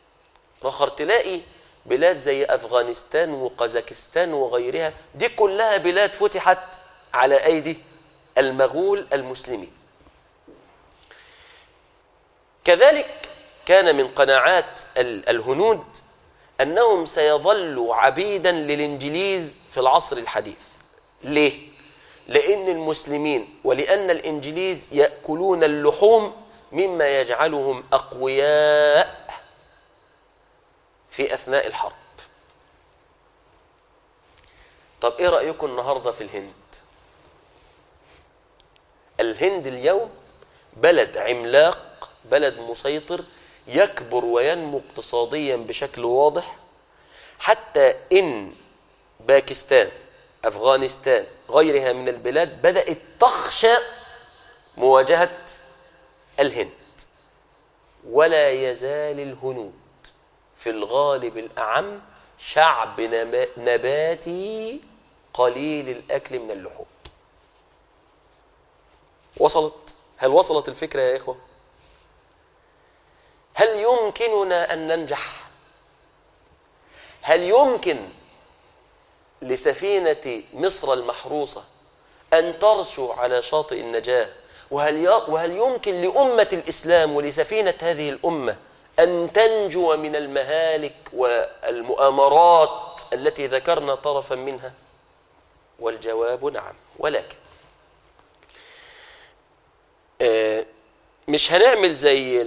رخر تلاقي بلاد زي أفغانستان وقزاكستان وغيرها دي كلها بلاد فتحت على أيدي المغول المسلمين كذلك كان من قناعات الهنود أنهم سيظلوا عبيدا للإنجليز في العصر الحديث ليه؟ لأن المسلمين ولأن الإنجليز يأكلون اللحوم مما يجعلهم أقوياء في أثناء الحرب طب إيه رأيكم النهاردة في الهند الهند اليوم بلد عملاق بلد مسيطر يكبر وينمو اقتصاديا بشكل واضح حتى إن باكستان أفغانستان غيرها من البلاد بدأت تخشى مواجهة الهند ولا يزال الهنود في الغالب الأعم شعب نباتي قليل الأكل من اللحوم وصلت هل وصلت الفكرة يا إخوة هل يمكننا أن ننجح هل يمكن لسفينة مصر المحروسة أن ترسو على شاطئ النجاة وهل, وهل يمكن لأمة الإسلام ولسفينة هذه الأمة أن تنجو من المهالك والمؤامرات التي ذكرنا طرفا منها والجواب نعم ولكن آه، مش هنعمل زي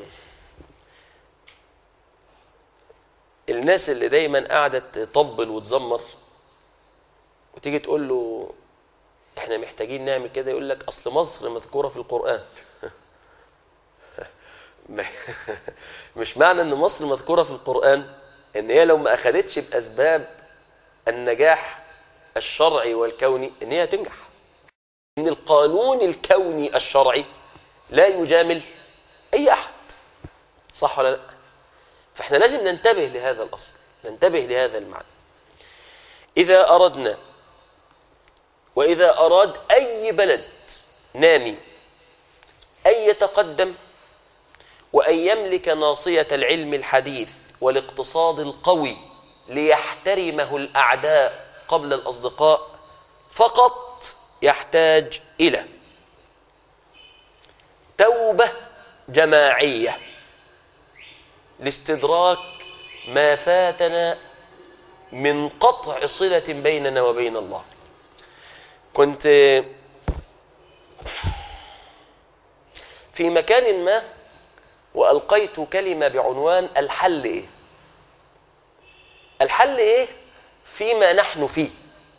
الناس اللي دايما قاعدة تطبل وتزمر وتيجي تقول له احنا محتاجين نعمل كده يقول لك اصل مصر مذكوره في القران مش معنى ان مصر مذكوره في القران ان هي لو ما اخذتش باسباب النجاح الشرعي والكوني ان هي تنجح ان القانون الكوني الشرعي لا يجامل اي احد صح ولا لا فاحنا لازم ننتبه لهذا الاصل ننتبه لهذا المعنى اذا اردنا واذا اراد اي بلد نامي ان يتقدم وأن يملك ناصية العلم الحديث والاقتصاد القوي ليحترمه الأعداء قبل الأصدقاء فقط يحتاج إلى توبة جماعية لاستدراك ما فاتنا من قطع صلة بيننا وبين الله كنت في مكان ما وألقيت كلمة بعنوان الحل إيه الحل إيه فيما نحن فيه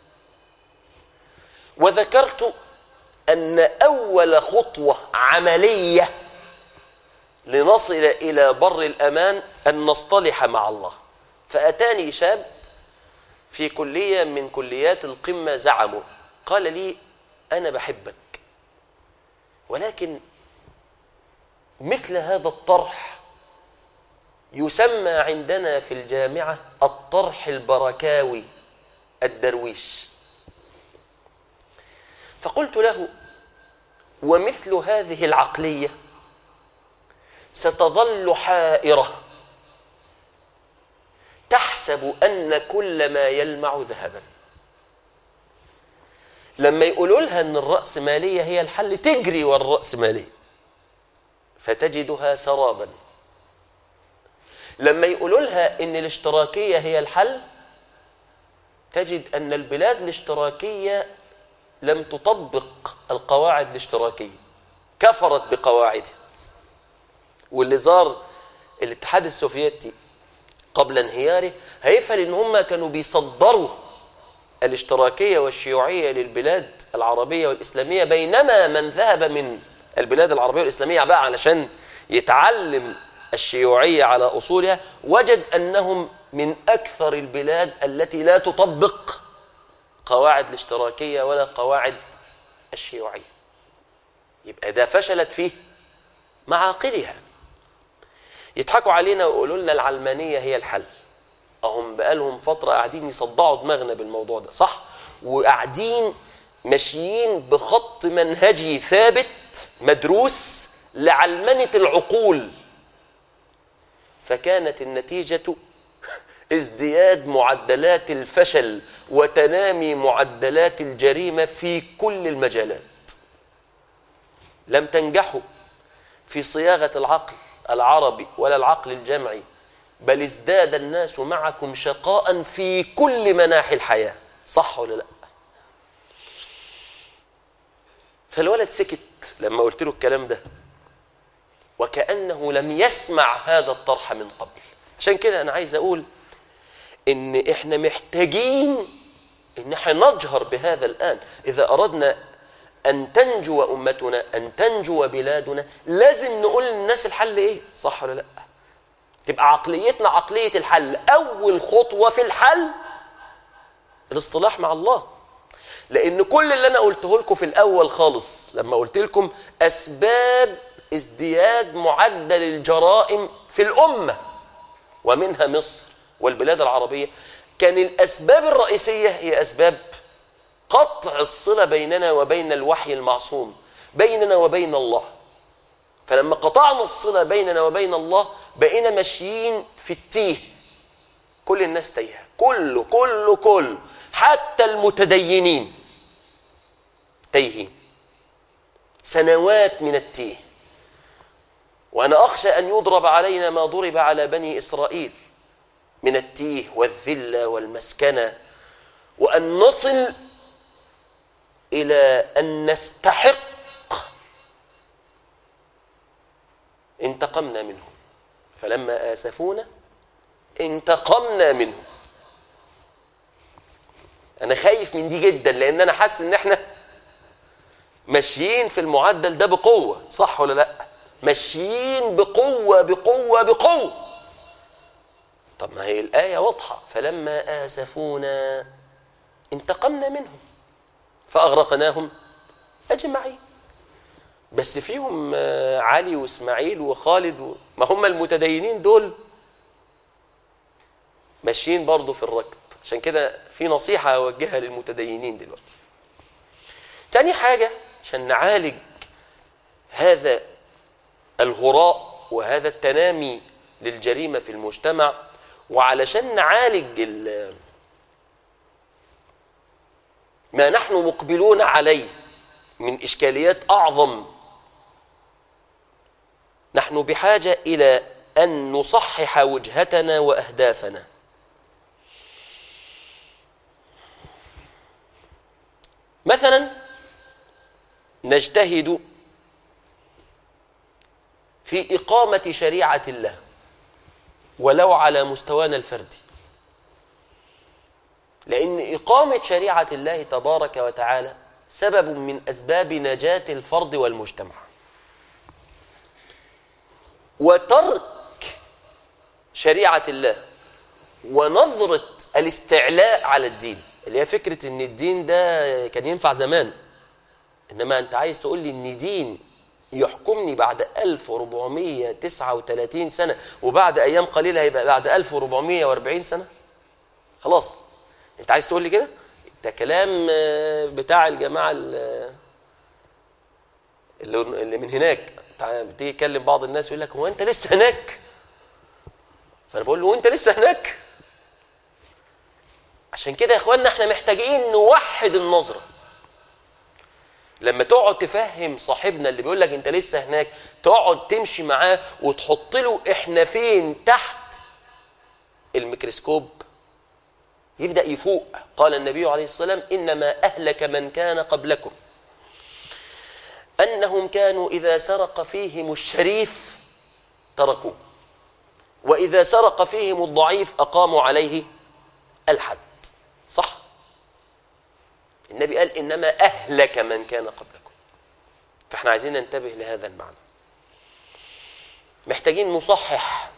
وذكرت أن أول خطوة عملية لنصل إلى بر الأمان أن نصطلح مع الله فأتاني شاب في كلية من كليات القمة زعموا قال لي أنا بحبك ولكن مثل هذا الطرح يسمى عندنا في الجامعة الطرح البركاوي الدرويش فقلت له ومثل هذه العقلية ستظل حائرة تحسب أن كل ما يلمع ذهبا لما يقولوا لها أن الرأسمالية هي الحل تجري والرأسمالية فتجدها سرابا لما يقولوا لها ان الاشتراكيه هي الحل تجد ان البلاد الاشتراكيه لم تطبق القواعد الاشتراكيه كفرت بقواعدها واللي زار الاتحاد السوفيتي قبل انهياره هيفهم ان هم كانوا بيصدروا الاشتراكيه والشيوعيه للبلاد العربيه والاسلاميه بينما من ذهب من البلاد العربية والإسلامية بقى علشان يتعلم الشيوعية على أصولها وجد أنهم من أكثر البلاد التي لا تطبق قواعد الاشتراكية ولا قواعد الشيوعية يبقى ده فشلت فيه معاقلها يضحكوا علينا ويقولوا لنا العلمانية هي الحل أهم بقالهم فترة قاعدين يصدعوا دماغنا بالموضوع ده صح وقاعدين ماشيين بخط منهجي ثابت مدروس لعلمنة العقول فكانت النتيجة ازدياد معدلات الفشل وتنامي معدلات الجريمة في كل المجالات لم تنجحوا في صياغة العقل العربي ولا العقل الجمعي بل ازداد الناس معكم شقاء في كل مناحي الحياة صح ولا لا فالولد سكت لما قلت له الكلام ده وكأنه لم يسمع هذا الطرح من قبل عشان كده أنا عايز أقول إن إحنا محتاجين إن إحنا نجهر بهذا الآن إذا أردنا أن تنجو أمتنا أن تنجو بلادنا لازم نقول للناس الحل إيه صح ولا لأ تبقى عقليتنا عقلية الحل أول خطوة في الحل الاصطلاح مع الله لأن كل اللي أنا قلته لكم في الأول خالص لما قلت لكم أسباب ازدياد معدل الجرائم في الأمة ومنها مصر والبلاد العربية كان الأسباب الرئيسية هي أسباب قطع الصلة بيننا وبين الوحي المعصوم بيننا وبين الله فلما قطعنا الصلة بيننا وبين الله بقينا ماشيين في التيه كل الناس تايهة كله كله كله حتى المتدينين تايهين سنوات من التيه وأنا أخشى أن يضرب علينا ما ضرب على بني إسرائيل من التيه والذلة والمسكنة وأن نصل إلى أن نستحق انتقمنا منهم فلما آسفونا انتقمنا منهم أنا خايف من دي جدا لأن أنا حاسس إن إحنا ماشيين في المعدل ده بقوة صح ولا لأ؟ ماشيين بقوة بقوة بقوة طب ما هي الآية واضحة فلما آسفونا انتقمنا منهم فأغرقناهم أجمعين بس فيهم علي وإسماعيل وخالد و... ما هم المتدينين دول ماشيين برضه في الركب عشان كده في نصيحة أوجهها للمتدينين دلوقتي تاني حاجة عشان نعالج هذا الهراء وهذا التنامي للجريمة في المجتمع وعلشان نعالج ما نحن مقبلون عليه من إشكاليات أعظم نحن بحاجة إلى أن نصحح وجهتنا وأهدافنا مثلا نجتهد في إقامة شريعة الله ولو على مستوانا الفردي لأن إقامة شريعة الله تبارك وتعالى سبب من أسباب نجاة الفرد والمجتمع وترك شريعة الله ونظرة الاستعلاء على الدين اللي هي فكرة ان الدين ده كان ينفع زمان انما انت عايز تقول لي ان دين يحكمني بعد 1439 سنة وبعد ايام قليلة هيبقى بعد 1440 سنة خلاص انت عايز تقول لي كده ده كلام بتاع الجماعة اللي من هناك بتيجي تكلم بعض الناس يقول لك هو انت لسه هناك فانا بقول له وانت لسه هناك عشان كده يا اخواننا احنا محتاجين نوحد النظره لما تقعد تفهم صاحبنا اللي بيقول لك انت لسه هناك تقعد تمشي معاه وتحط له احنا فين تحت الميكروسكوب يبدا يفوق قال النبي عليه الصلاه والسلام انما اهلك من كان قبلكم انهم كانوا اذا سرق فيهم الشريف تركوه واذا سرق فيهم الضعيف اقاموا عليه الحد صح النبي قال انما اهلك من كان قبلكم فاحنا عايزين ننتبه لهذا المعنى محتاجين نصحح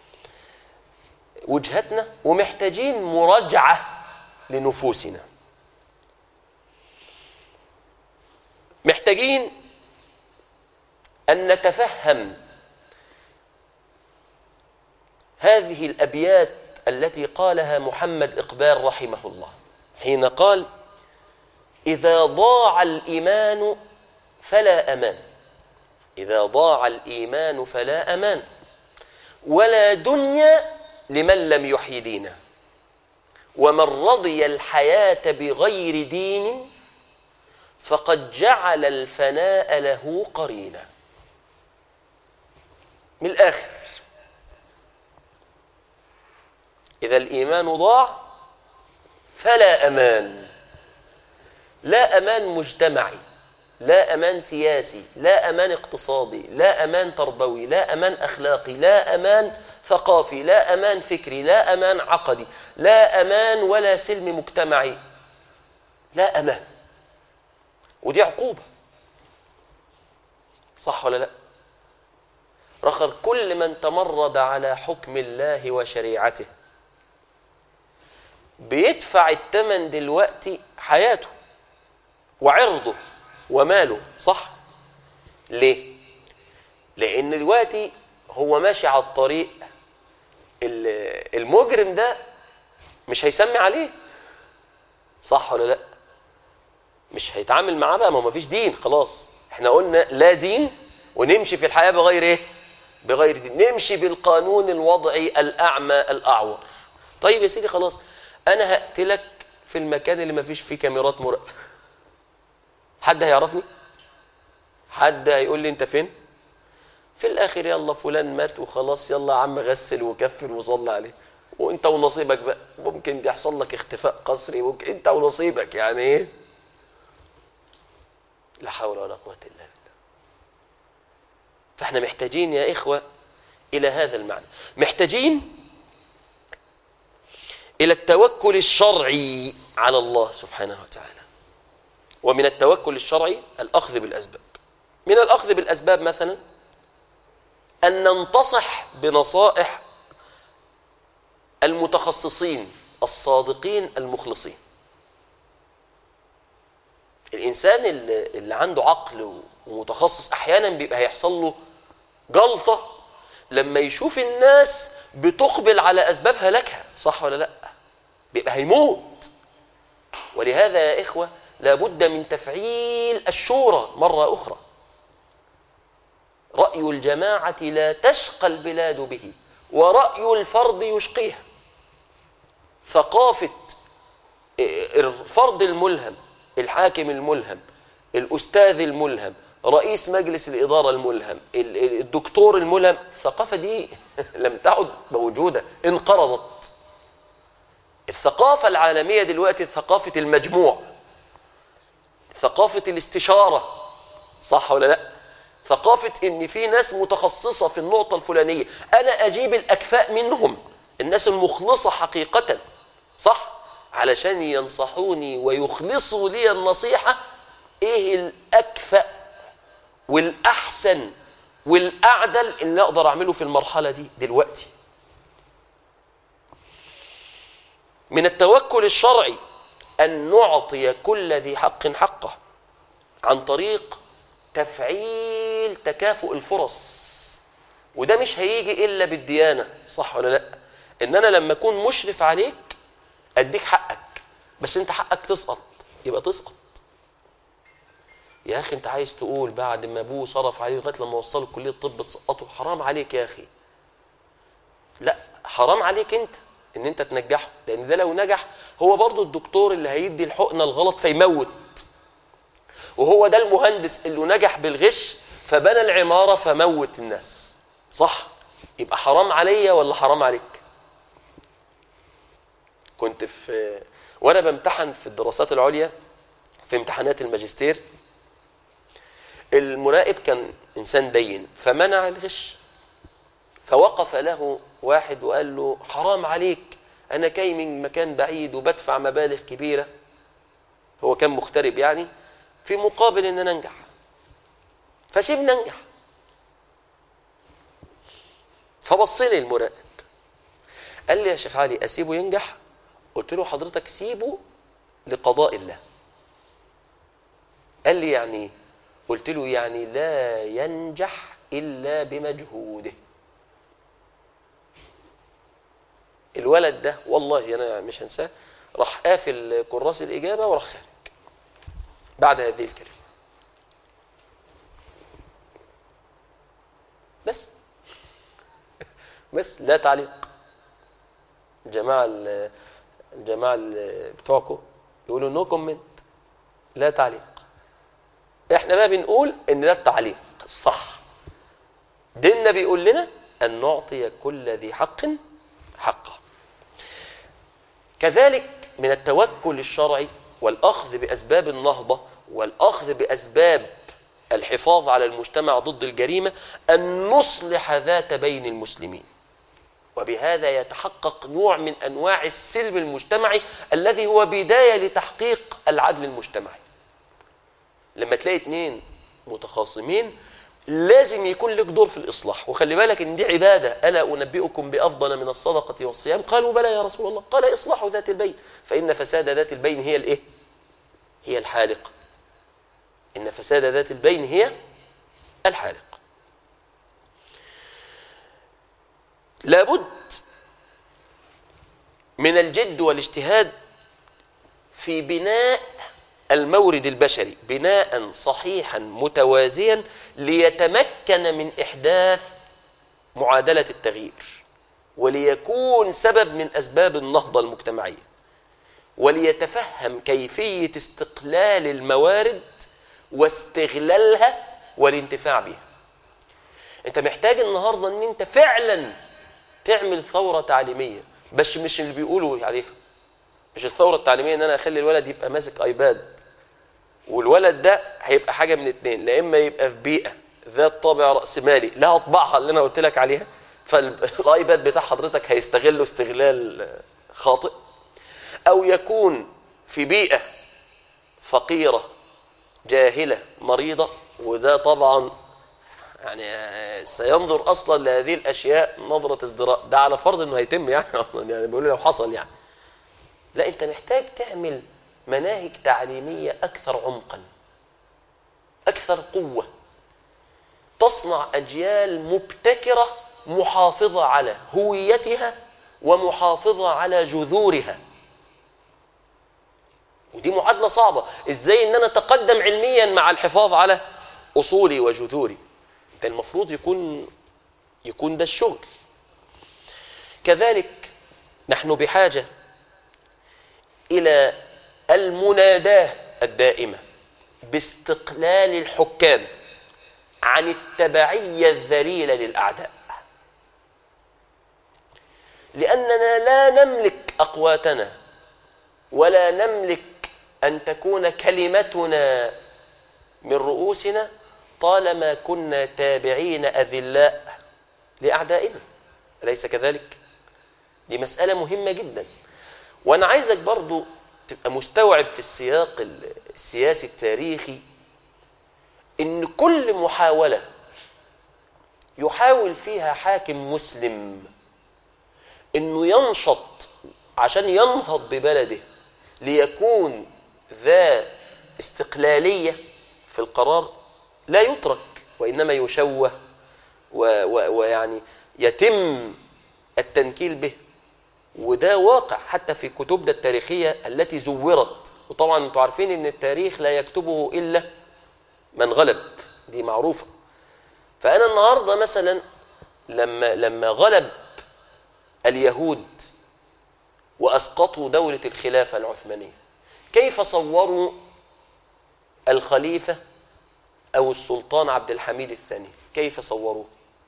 وجهتنا ومحتاجين مراجعه لنفوسنا محتاجين ان نتفهم هذه الابيات التي قالها محمد اقبال رحمه الله حين قال اذا ضاع الايمان فلا امان اذا ضاع الايمان فلا امان ولا دنيا لمن لم يحيي دينه ومن رضي الحياة بغير دين فقد جعل الفناء له قرينا من الآخر إذا الإيمان ضاع فلا أمان لا أمان مجتمعي لا أمان سياسي لا أمان اقتصادي لا أمان تربوي لا أمان أخلاقي لا أمان ثقافي لا أمان فكري لا أمان عقدي لا أمان ولا سلم مجتمعي لا أمان ودي عقوبة صح ولا لا رخر كل من تمرد على حكم الله وشريعته بيدفع الثمن دلوقتي حياته وعرضه وماله صح ليه لان دلوقتي هو ماشي على الطريق المجرم ده مش هيسمي عليه صح ولا لا مش هيتعامل معاه بقى ما هو مفيش دين خلاص احنا قلنا لا دين ونمشي في الحياه بغير ايه بغير دين نمشي بالقانون الوضعي الاعمى الاعور طيب يا سيدي خلاص انا هقتلك في المكان اللي مفيش فيه كاميرات مراقبه حد هيعرفني حد هيقول لي انت فين في الاخر يلا فلان مات وخلاص يلا يا عم غسل وكفر وصلي عليه وانت ونصيبك بقى ممكن يحصل لك اختفاء قسري ممكن انت ونصيبك يعني ايه لا حول ولا قوه الا بالله فاحنا محتاجين يا اخوه الى هذا المعنى محتاجين الى التوكل الشرعي على الله سبحانه وتعالى ومن التوكل الشرعي الاخذ بالاسباب من الاخذ بالاسباب مثلا ان ننتصح بنصائح المتخصصين الصادقين المخلصين الانسان اللي, اللي عنده عقل ومتخصص احيانا بيبقى هيحصل له جلطه لما يشوف الناس بتقبل على اسباب هلاكها صح ولا لا بيبقى هيموت ولهذا يا اخوه لابد من تفعيل الشورى مره اخرى راي الجماعه لا تشقى البلاد به وراي الفرد يشقيها ثقافه الفرد الملهم الحاكم الملهم الاستاذ الملهم رئيس مجلس الاداره الملهم الدكتور الملهم الثقافه دي لم تعد موجوده انقرضت الثقافه العالميه دلوقتي ثقافه المجموع ثقافه الاستشاره صح ولا لا ثقافه ان في ناس متخصصه في النقطه الفلانيه انا اجيب الاكفاء منهم الناس المخلصه حقيقه صح علشان ينصحوني ويخلصوا لي النصيحه ايه الاكفأ والاحسن والاعدل اللي اقدر اعمله في المرحله دي دلوقتي من التوكل الشرعي ان نعطي كل ذي حق حقه عن طريق تفعيل تكافؤ الفرص وده مش هيجي الا بالديانه صح ولا لا ان انا لما اكون مشرف عليك اديك حقك بس انت حقك تسقط يبقى تسقط يا اخي انت عايز تقول بعد ما ابوه صرف عليه لغايه لما وصله كليه الطب تسقطه حرام عليك يا اخي لا حرام عليك انت ان انت تنجحه لان ده لو نجح هو برضو الدكتور اللي هيدي الحقنه الغلط فيموت وهو ده المهندس اللي نجح بالغش فبنى العماره فموت الناس صح يبقى حرام عليا ولا حرام عليك كنت في وانا بامتحن في الدراسات العليا في امتحانات الماجستير المراقب كان انسان دين فمنع الغش فوقف له واحد وقال له حرام عليك انا جاي من مكان بعيد وبدفع مبالغ كبيره هو كان مغترب يعني في مقابل ان انا انجح فسيبني انجح فبص لي المراقب قال لي يا شيخ علي اسيبه ينجح قلت له حضرتك سيبه لقضاء الله قال لي يعني قلت له يعني لا ينجح الا بمجهوده الولد ده والله انا مش هنساه راح قافل كراس الاجابه وراح خارج بعد هذه الكلمه بس لا تعليق الجماعة ال- الجماعة ال- بتوعكم يقولوا نو كومنت لا تعليق احنا بقى بنقول ان ده التعليق الصح ديننا بيقول لنا ان نعطي كل ذي حق حقه كذلك من التوكل الشرعي والاخذ باسباب النهضه والاخذ باسباب الحفاظ على المجتمع ضد الجريمه ان نصلح ذات بين المسلمين وبهذا يتحقق نوع من انواع السلم المجتمعي الذي هو بدايه لتحقيق العدل المجتمعي لما تلاقي اتنين متخاصمين لازم يكون لك دور في الإصلاح وخلي بالك إن دي عبادة ألا أنبئكم بأفضل من الصدقة والصيام قالوا بلى يا رسول الله قال إصلاح ذات البين فإن فساد ذات البين هي الإيه هي الحالقة إن فساد ذات البين هي الحالقة لابد من الجد والاجتهاد في بناء المورد البشري بناء صحيحا متوازيا ليتمكن من احداث معادله التغيير وليكون سبب من اسباب النهضه المجتمعيه وليتفهم كيفيه استقلال الموارد واستغلالها والانتفاع بها انت محتاج النهارده ان انت فعلا تعمل ثوره تعليميه بس مش اللي بيقولوا عليها مش الثوره التعليميه ان انا اخلي الولد يبقى ماسك ايباد والولد ده هيبقى حاجه من اتنين لا اما يبقى في بيئه ذات طابع راسمالي لها طباعها اللي انا قلت لك عليها فالايباد بتاع حضرتك هيستغله استغلال خاطئ او يكون في بيئه فقيره جاهله مريضه وده طبعا يعني سينظر اصلا لهذه الاشياء نظره ازدراء ده على فرض انه هيتم يعني اصلا يعني بيقولوا لو حصل يعني لا انت محتاج تعمل مناهج تعليميه اكثر عمقا اكثر قوه تصنع اجيال مبتكره محافظه على هويتها ومحافظه على جذورها ودي معادله صعبه ازاي ان انا اتقدم علميا مع الحفاظ على اصولي وجذوري ده المفروض يكون يكون ده الشغل كذلك نحن بحاجه الى المناداه الدائمه باستقلال الحكام عن التبعيه الذليله للاعداء لاننا لا نملك اقواتنا ولا نملك ان تكون كلمتنا من رؤوسنا طالما كنا تابعين اذلاء لاعدائنا اليس كذلك دي مساله مهمه جدا وانا عايزك برضو تبقى مستوعب في السياق السياسي التاريخي ان كل محاوله يحاول فيها حاكم مسلم انه ينشط عشان ينهض ببلده ليكون ذا استقلاليه في القرار لا يترك وانما يشوه ويعني يتم التنكيل به وده واقع حتى في كتبنا التاريخيه التي زورت وطبعا انتم عارفين ان التاريخ لا يكتبه الا من غلب دي معروفه فانا النهارده مثلا لما لما غلب اليهود واسقطوا دوله الخلافه العثمانيه كيف صوروا الخليفه او السلطان عبد الحميد الثاني كيف صوروه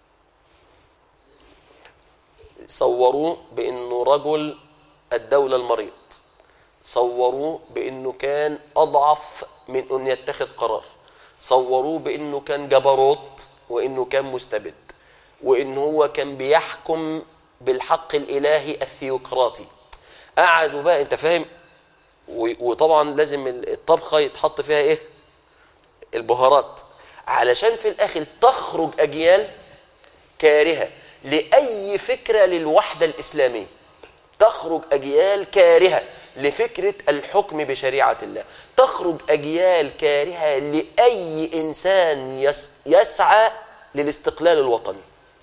صوروه بانه رجل الدوله المريض صوروه بانه كان اضعف من ان يتخذ قرار صوروه بانه كان جبروت وانه كان مستبد وان هو كان بيحكم بالحق الالهي الثيوقراطي قعدوا بقى انت فاهم وطبعا لازم الطبخه يتحط فيها ايه البهارات علشان في الاخر تخرج اجيال كارهه لاي فكره للوحده الاسلاميه تخرج اجيال كارهه لفكره الحكم بشريعه الله تخرج اجيال كارهه لاي انسان يس يسعى للاستقلال الوطني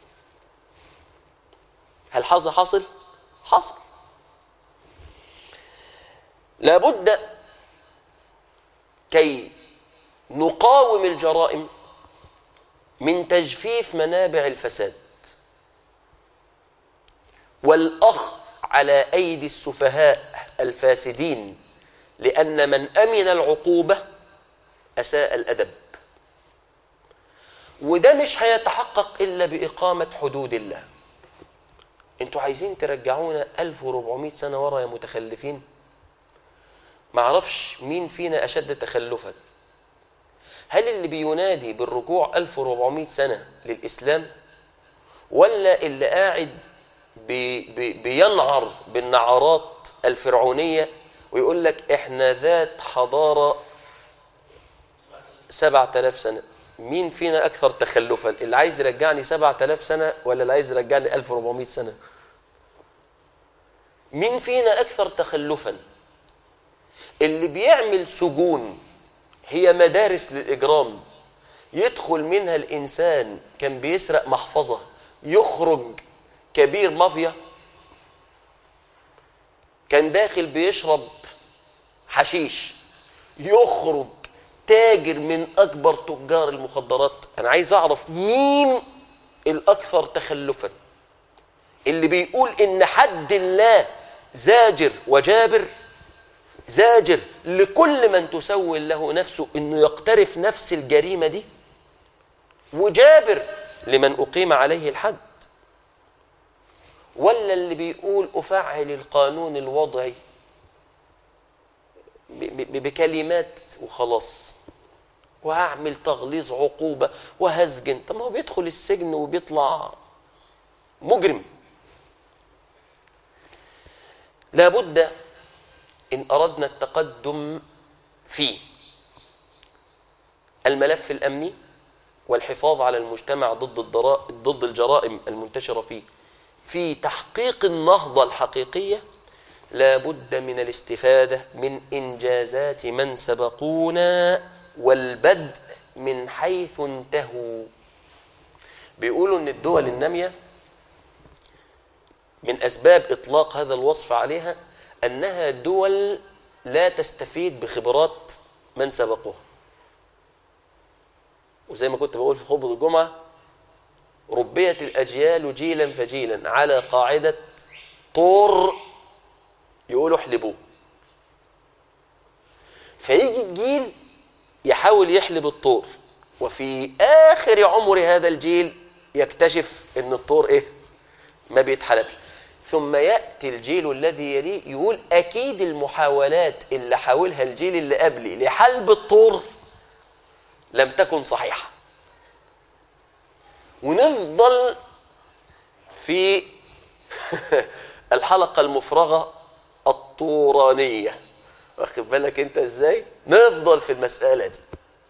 هل حظ حاصل حاصل لابد كي نقاوم الجرائم من تجفيف منابع الفساد والأخذ على أيدي السفهاء الفاسدين لأن من أمن العقوبة أساء الأدب وده مش هيتحقق إلا بإقامة حدود الله انتوا عايزين ترجعونا 1400 سنة ورا يا متخلفين معرفش مين فينا أشد تخلفا هل اللي بينادي بالرجوع 1400 سنة للإسلام ولا اللي قاعد بي بي بينعر بالنعرات الفرعونية ويقول لك احنا ذات حضارة 7000 سنة مين فينا أكثر تخلفا اللي عايز يرجعني 7000 سنة ولا اللي عايز يرجعني 1400 سنة مين فينا أكثر تخلفا اللي بيعمل سجون هي مدارس للإجرام يدخل منها الإنسان كان بيسرق محفظة يخرج كبير مافيا كان داخل بيشرب حشيش يخرج تاجر من أكبر تجار المخدرات أنا عايز أعرف مين الأكثر تخلفا اللي بيقول إن حد الله زاجر وجابر زاجر لكل من تسول له نفسه انه يقترف نفس الجريمه دي وجابر لمن اقيم عليه الحد ولا اللي بيقول افعل القانون الوضعي بكلمات وخلاص وهعمل تغليظ عقوبه وهسجن طب ما هو بيدخل السجن وبيطلع مجرم لابد إن أردنا التقدم في الملف الأمني والحفاظ على المجتمع ضد الضراء ضد الجرائم المنتشرة فيه في تحقيق النهضة الحقيقية لا بد من الاستفادة من إنجازات من سبقونا والبدء من حيث انتهوا بيقولوا ان الدول النامية من أسباب إطلاق هذا الوصف عليها أنها دول لا تستفيد بخبرات من سبقوها وزي ما كنت بقول في خطبة الجمعة ربيت الأجيال جيلا فجيلا على قاعدة طور يقولوا احلبوه فيجي الجيل يحاول يحلب الطور وفي آخر عمر هذا الجيل يكتشف ان الطور ايه ما بيتحلبش ثم يأتي الجيل الذي يليه يقول أكيد المحاولات اللي حاولها الجيل اللي قبلي لحلب الطور لم تكن صحيحة ونفضل في الحلقة المفرغة الطورانية واخد بالك انت ازاي نفضل في المسألة دي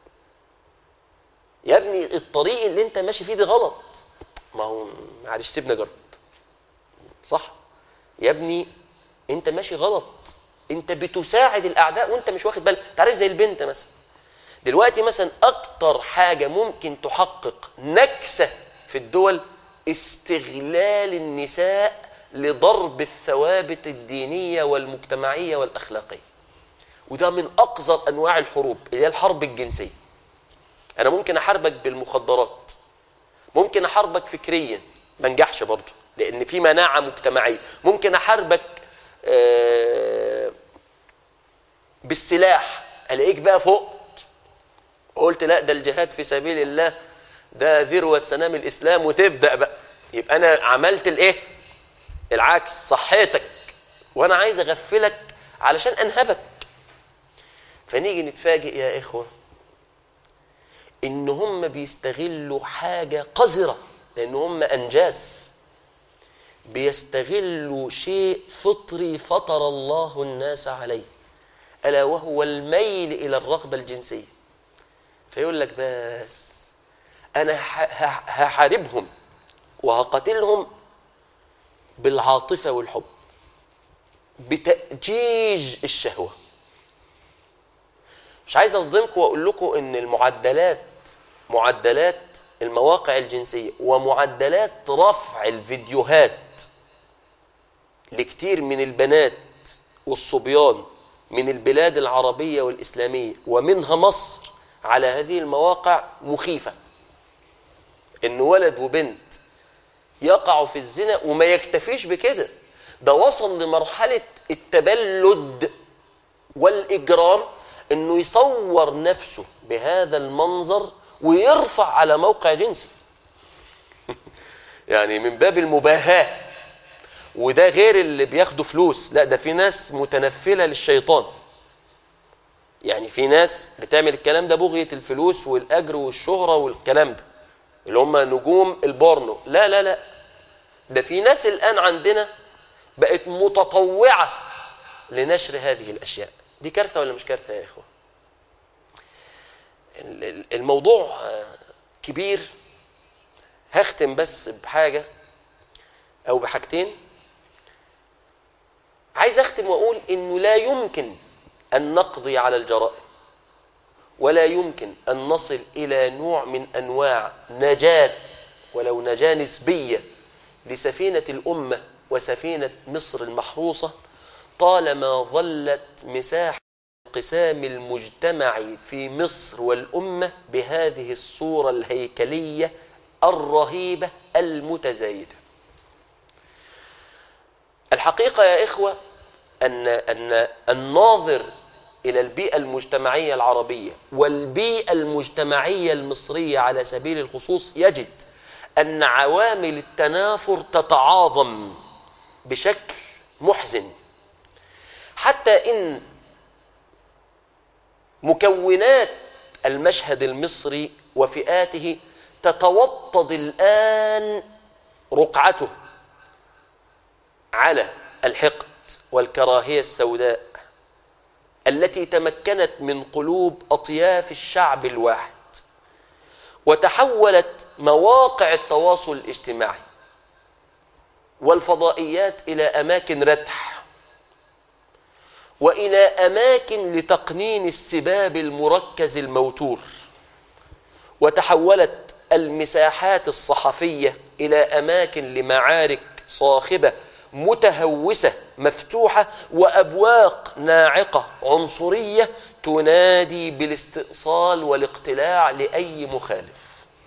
يا ابني الطريق اللي انت ماشي فيه ده غلط ما هو معلش سيبنا جرب صح يا ابني انت ماشي غلط انت بتساعد الاعداء وانت مش واخد بالك تعرف زي البنت مثلا دلوقتي مثلا اكتر حاجه ممكن تحقق نكسه في الدول استغلال النساء لضرب الثوابت الدينيه والمجتمعيه والاخلاقيه وده من اقذر انواع الحروب اللي هي الحرب الجنسيه انا ممكن احاربك بالمخدرات ممكن احاربك فكريا ما انجحش برضه لان في مناعه مجتمعيه ممكن احاربك آه بالسلاح الاقيك بقى فوق قلت لا ده الجهاد في سبيل الله ده ذروه سنام الاسلام وتبدا بقى يبقى انا عملت الايه العكس صحيتك وانا عايز اغفلك علشان انهبك فنيجي نتفاجئ يا اخوه ان هم بيستغلوا حاجه قذره لان هم انجاز بيستغلوا شيء فطري فطر الله الناس عليه الا وهو الميل الى الرغبه الجنسيه فيقول لك بس انا هحاربهم وهقاتلهم بالعاطفه والحب بتاجيج الشهوه مش عايز اصدمكم واقول لكم ان المعدلات معدلات المواقع الجنسيه ومعدلات رفع الفيديوهات لكتير من البنات والصبيان من البلاد العربيه والاسلاميه ومنها مصر على هذه المواقع مخيفه ان ولد وبنت يقع في الزنا وما يكتفيش بكده ده وصل لمرحلة التبلد والإجرام إنه يصور نفسه بهذا المنظر ويرفع على موقع جنسي يعني من باب المباهاة وده غير اللي بياخدوا فلوس لا ده في ناس متنفلة للشيطان يعني في ناس بتعمل الكلام ده بغية الفلوس والأجر والشهرة والكلام ده اللي هم نجوم البورنو لا لا لا ده في ناس الآن عندنا بقت متطوعة لنشر هذه الأشياء دي كارثة ولا مش كارثة يا إخوة الموضوع كبير هختم بس بحاجة أو بحاجتين عايز أختم وأقول إنه لا يمكن أن نقضي على الجرائم ولا يمكن أن نصل إلى نوع من أنواع نجاة ولو نجاة نسبية لسفينة الأمة وسفينة مصر المحروسة طالما ظلت مساحة انقسام المجتمع في مصر والأمة بهذه الصورة الهيكلية الرهيبة المتزايدة الحقيقة يا إخوة أن أن الناظر إلى البيئة المجتمعية العربية والبيئة المجتمعية المصرية على سبيل الخصوص يجد أن عوامل التنافر تتعاظم بشكل محزن حتى إن مكونات المشهد المصري وفئاته تتوطد الآن رقعته على الحقد والكراهية السوداء التي تمكنت من قلوب أطياف الشعب الواحد وتحولت مواقع التواصل الاجتماعي والفضائيات إلى أماكن ردح وإلى أماكن لتقنين السباب المركز الموتور وتحولت المساحات الصحفية إلى أماكن لمعارك صاخبة متهوسة مفتوحة وأبواق ناعقة عنصرية تنادي بالاستئصال والاقتلاع لأي مخالف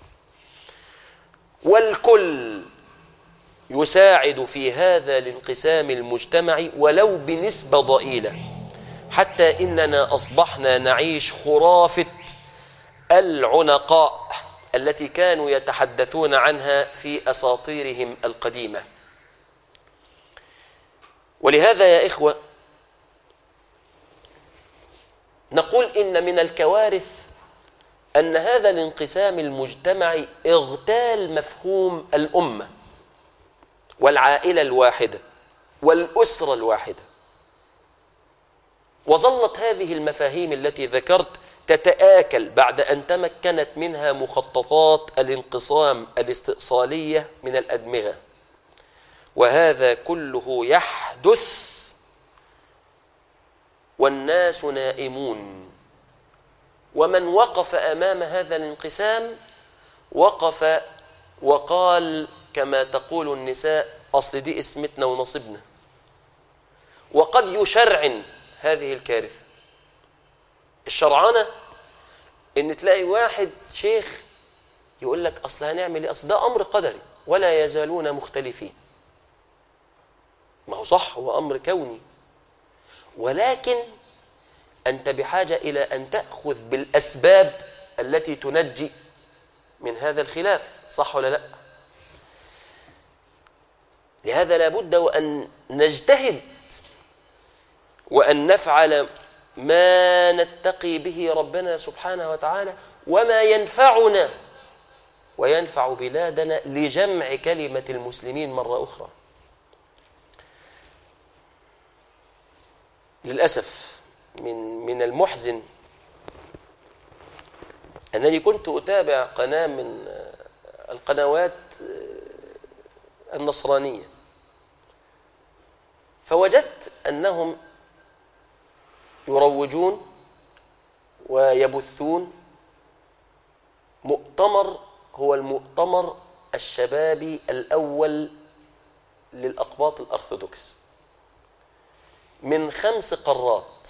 والكل يساعد في هذا الانقسام المجتمعي ولو بنسبة ضئيلة حتى إننا أصبحنا نعيش خرافة العنقاء التي كانوا يتحدثون عنها في أساطيرهم القديمة ولهذا يا إخوة نقول إن من الكوارث أن هذا الانقسام المجتمعي اغتال مفهوم الأمة والعائلة الواحدة والأسرة الواحدة وظلت هذه المفاهيم التي ذكرت تتآكل بعد أن تمكنت منها مخططات الانقسام الاستئصالية من الأدمغة وهذا كله يحدث والناس نائمون ومن وقف امام هذا الانقسام وقف وقال كما تقول النساء اصل دي اسمتنا ونصيبنا وقد يشرعن هذه الكارثه الشرعنه ان تلاقي واحد شيخ يقول لك اصل هنعمل ايه اصل ده امر قدري ولا يزالون مختلفين ما هو صح هو امر كوني ولكن انت بحاجه الى ان تاخذ بالاسباب التي تنجي من هذا الخلاف صح ولا لا لهذا لابد وان نجتهد وان نفعل ما نتقي به ربنا سبحانه وتعالى وما ينفعنا وينفع بلادنا لجمع كلمه المسلمين مره اخرى للأسف من من المحزن أنني كنت أتابع قناة من القنوات النصرانية فوجدت أنهم يروجون ويبثون مؤتمر هو المؤتمر الشبابي الأول للأقباط الأرثوذكس من خمس قارات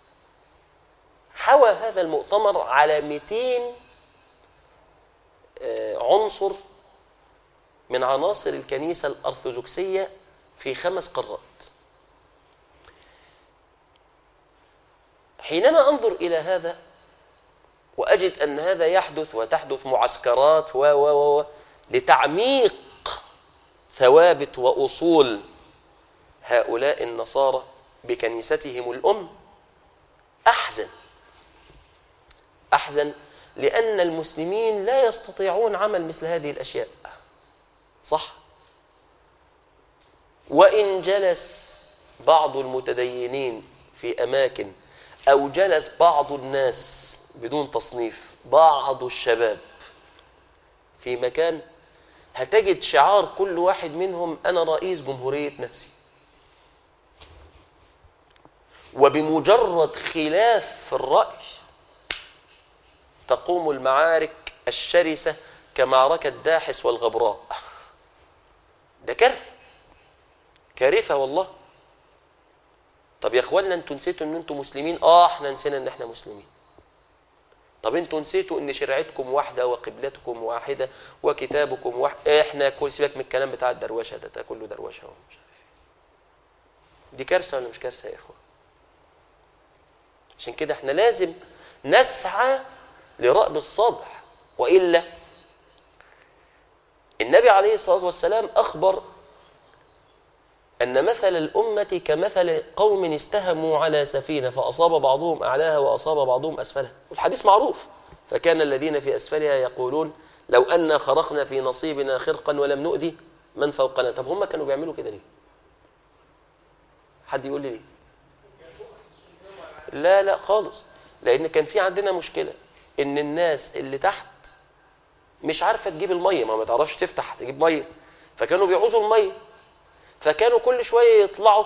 حوى هذا المؤتمر على 200 عنصر من عناصر الكنيسة الأرثوذكسية في خمس قارات حينما أنظر إلى هذا وأجد أن هذا يحدث وتحدث معسكرات و و و لتعميق ثوابت وأصول هؤلاء النصارى بكنيستهم الأم أحزن أحزن لأن المسلمين لا يستطيعون عمل مثل هذه الأشياء صح وإن جلس بعض المتدينين في أماكن أو جلس بعض الناس بدون تصنيف بعض الشباب في مكان هتجد شعار كل واحد منهم أنا رئيس جمهورية نفسي وبمجرد خلاف في الرأي تقوم المعارك الشرسة كمعركة داحس والغبراء ده كارثة كارثة والله طب يا اخوانا انتوا نسيتوا ان انتوا مسلمين اه احنا نسينا ان احنا مسلمين طب انتوا نسيتوا ان شريعتكم واحده وقبلتكم واحده وكتابكم واحد احنا كل سيبك من الكلام بتاع الدروشه ده, ده كله دروشه ومش عارف ايه دي كارثه ولا مش كارثه يا اخوان عشان كده احنا لازم نسعى لرأب الصدع والا النبي عليه الصلاه والسلام اخبر أن مثل الأمة كمثل قوم استهموا على سفينة فأصاب بعضهم أعلاها وأصاب بعضهم أسفلها والحديث معروف فكان الذين في أسفلها يقولون لو أن خرقنا في نصيبنا خرقا ولم نؤذي من فوقنا طب هم كانوا بيعملوا كده ليه حد يقول لي ليه لا لا خالص لأن كان في عندنا مشكلة إن الناس اللي تحت مش عارفة تجيب المية ما ما تعرفش تفتح تجيب مية فكانوا بيعوزوا المية فكانوا كل شويه يطلعوا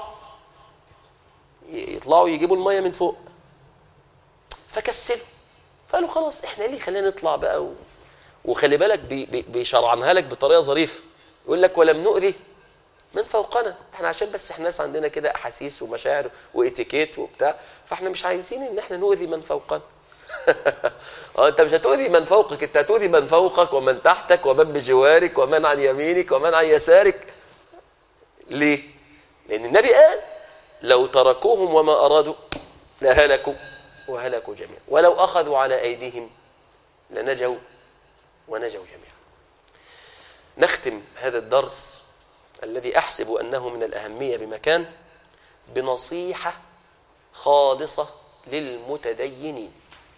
يطلعوا يجيبوا الميه من فوق فكسلوا فقالوا خلاص احنا ليه خلينا نطلع بقى و... وخلي بالك بي... بي... بيشرعنها لك بطريقه ظريفه يقول لك ولم نؤذي من فوقنا احنا عشان بس احنا ناس عندنا كده احاسيس ومشاعر واتيكيت وبتاع فاحنا مش عايزين ان احنا نؤذي من فوقنا اه انت مش هتؤذي من فوقك انت هتؤذي من فوقك ومن تحتك ومن بجوارك ومن عن يمينك ومن عن يسارك ليه؟ لأن النبي قال لو تركوهم وما أرادوا لهلكوا وهلكوا جميعا ولو أخذوا على أيديهم لنجوا ونجوا جميعا نختم هذا الدرس الذي أحسب أنه من الأهمية بمكان بنصيحة خالصة للمتدينين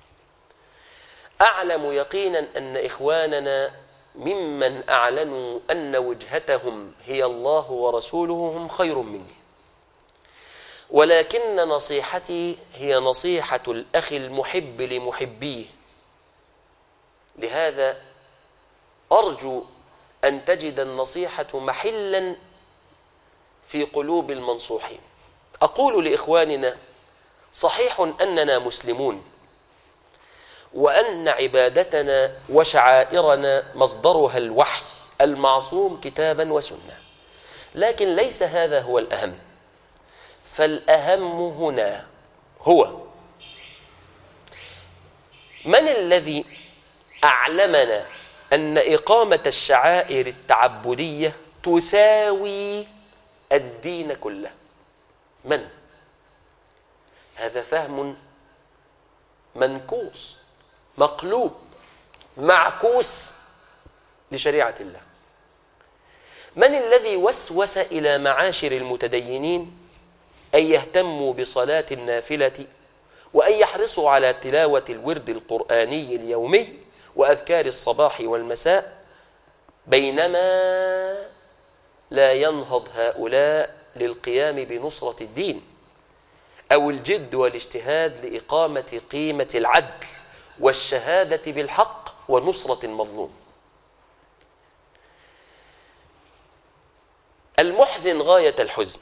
أعلم يقينا أن إخواننا ممن أعلنوا أن وجهتهم هي الله ورسوله هم خير مني ولكن نصيحتي هي نصيحة الأخ المحب لمحبيه لهذا أرجو أن تجد النصيحة محلا في قلوب المنصوحين أقول لإخواننا صحيح أننا مسلمون وأن عبادتنا وشعائرنا مصدرها الوحي المعصوم كتابا وسنة لكن ليس هذا هو الأهم فالأهم هنا هو من الذي أعلمنا أن إقامة الشعائر التعبدية تساوي الدين كله من؟ هذا فهم منكوس مقلوب معكوس لشريعة الله من الذي وسوس إلى معاشر المتدينين أن يهتموا بصلاة النافلة وأن يحرصوا على تلاوة الورد القرآني اليومي وأذكار الصباح والمساء بينما لا ينهض هؤلاء للقيام بنصرة الدين أو الجد والاجتهاد لإقامة قيمة العدل والشهادة بالحق ونصرة المظلوم المحزن غاية الحزن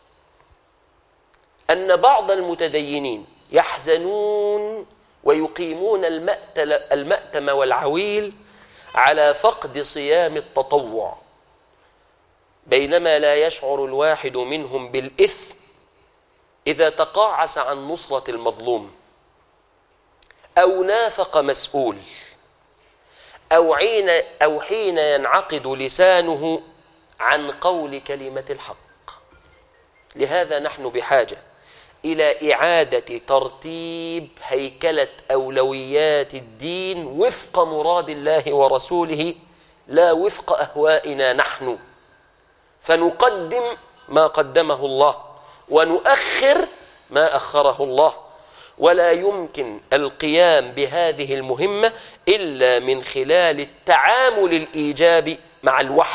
أن بعض المتدينين يحزنون ويقيمون المأتل المأتم والعويل على فقد صيام التطوع بينما لا يشعر الواحد منهم بالإثم إذا تقاعس عن نصرة المظلوم أو نافق مسؤول أو حين, أو حين ينعقد لسانه عن قول كلمة الحق لهذا نحن بحاجة إلى إعادة ترتيب هيكلة أولويات الدين وفق مراد الله ورسوله لا وفق أهوائنا نحن فنقدم ما قدمه الله ونؤخر ما أخره الله ولا يمكن القيام بهذه المهمة إلا من خلال التعامل الإيجابي مع الوحي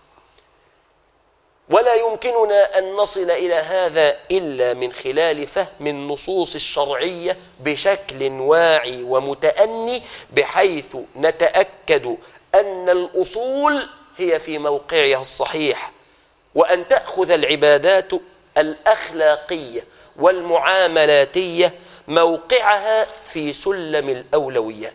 ولا يمكننا أن نصل إلى هذا إلا من خلال فهم النصوص الشرعية بشكل واعي ومتأني بحيث نتأكد أن الأصول هي في موقعها الصحيح وأن تأخذ العبادات الأخلاقية والمعاملاتية موقعها في سلم الأولويات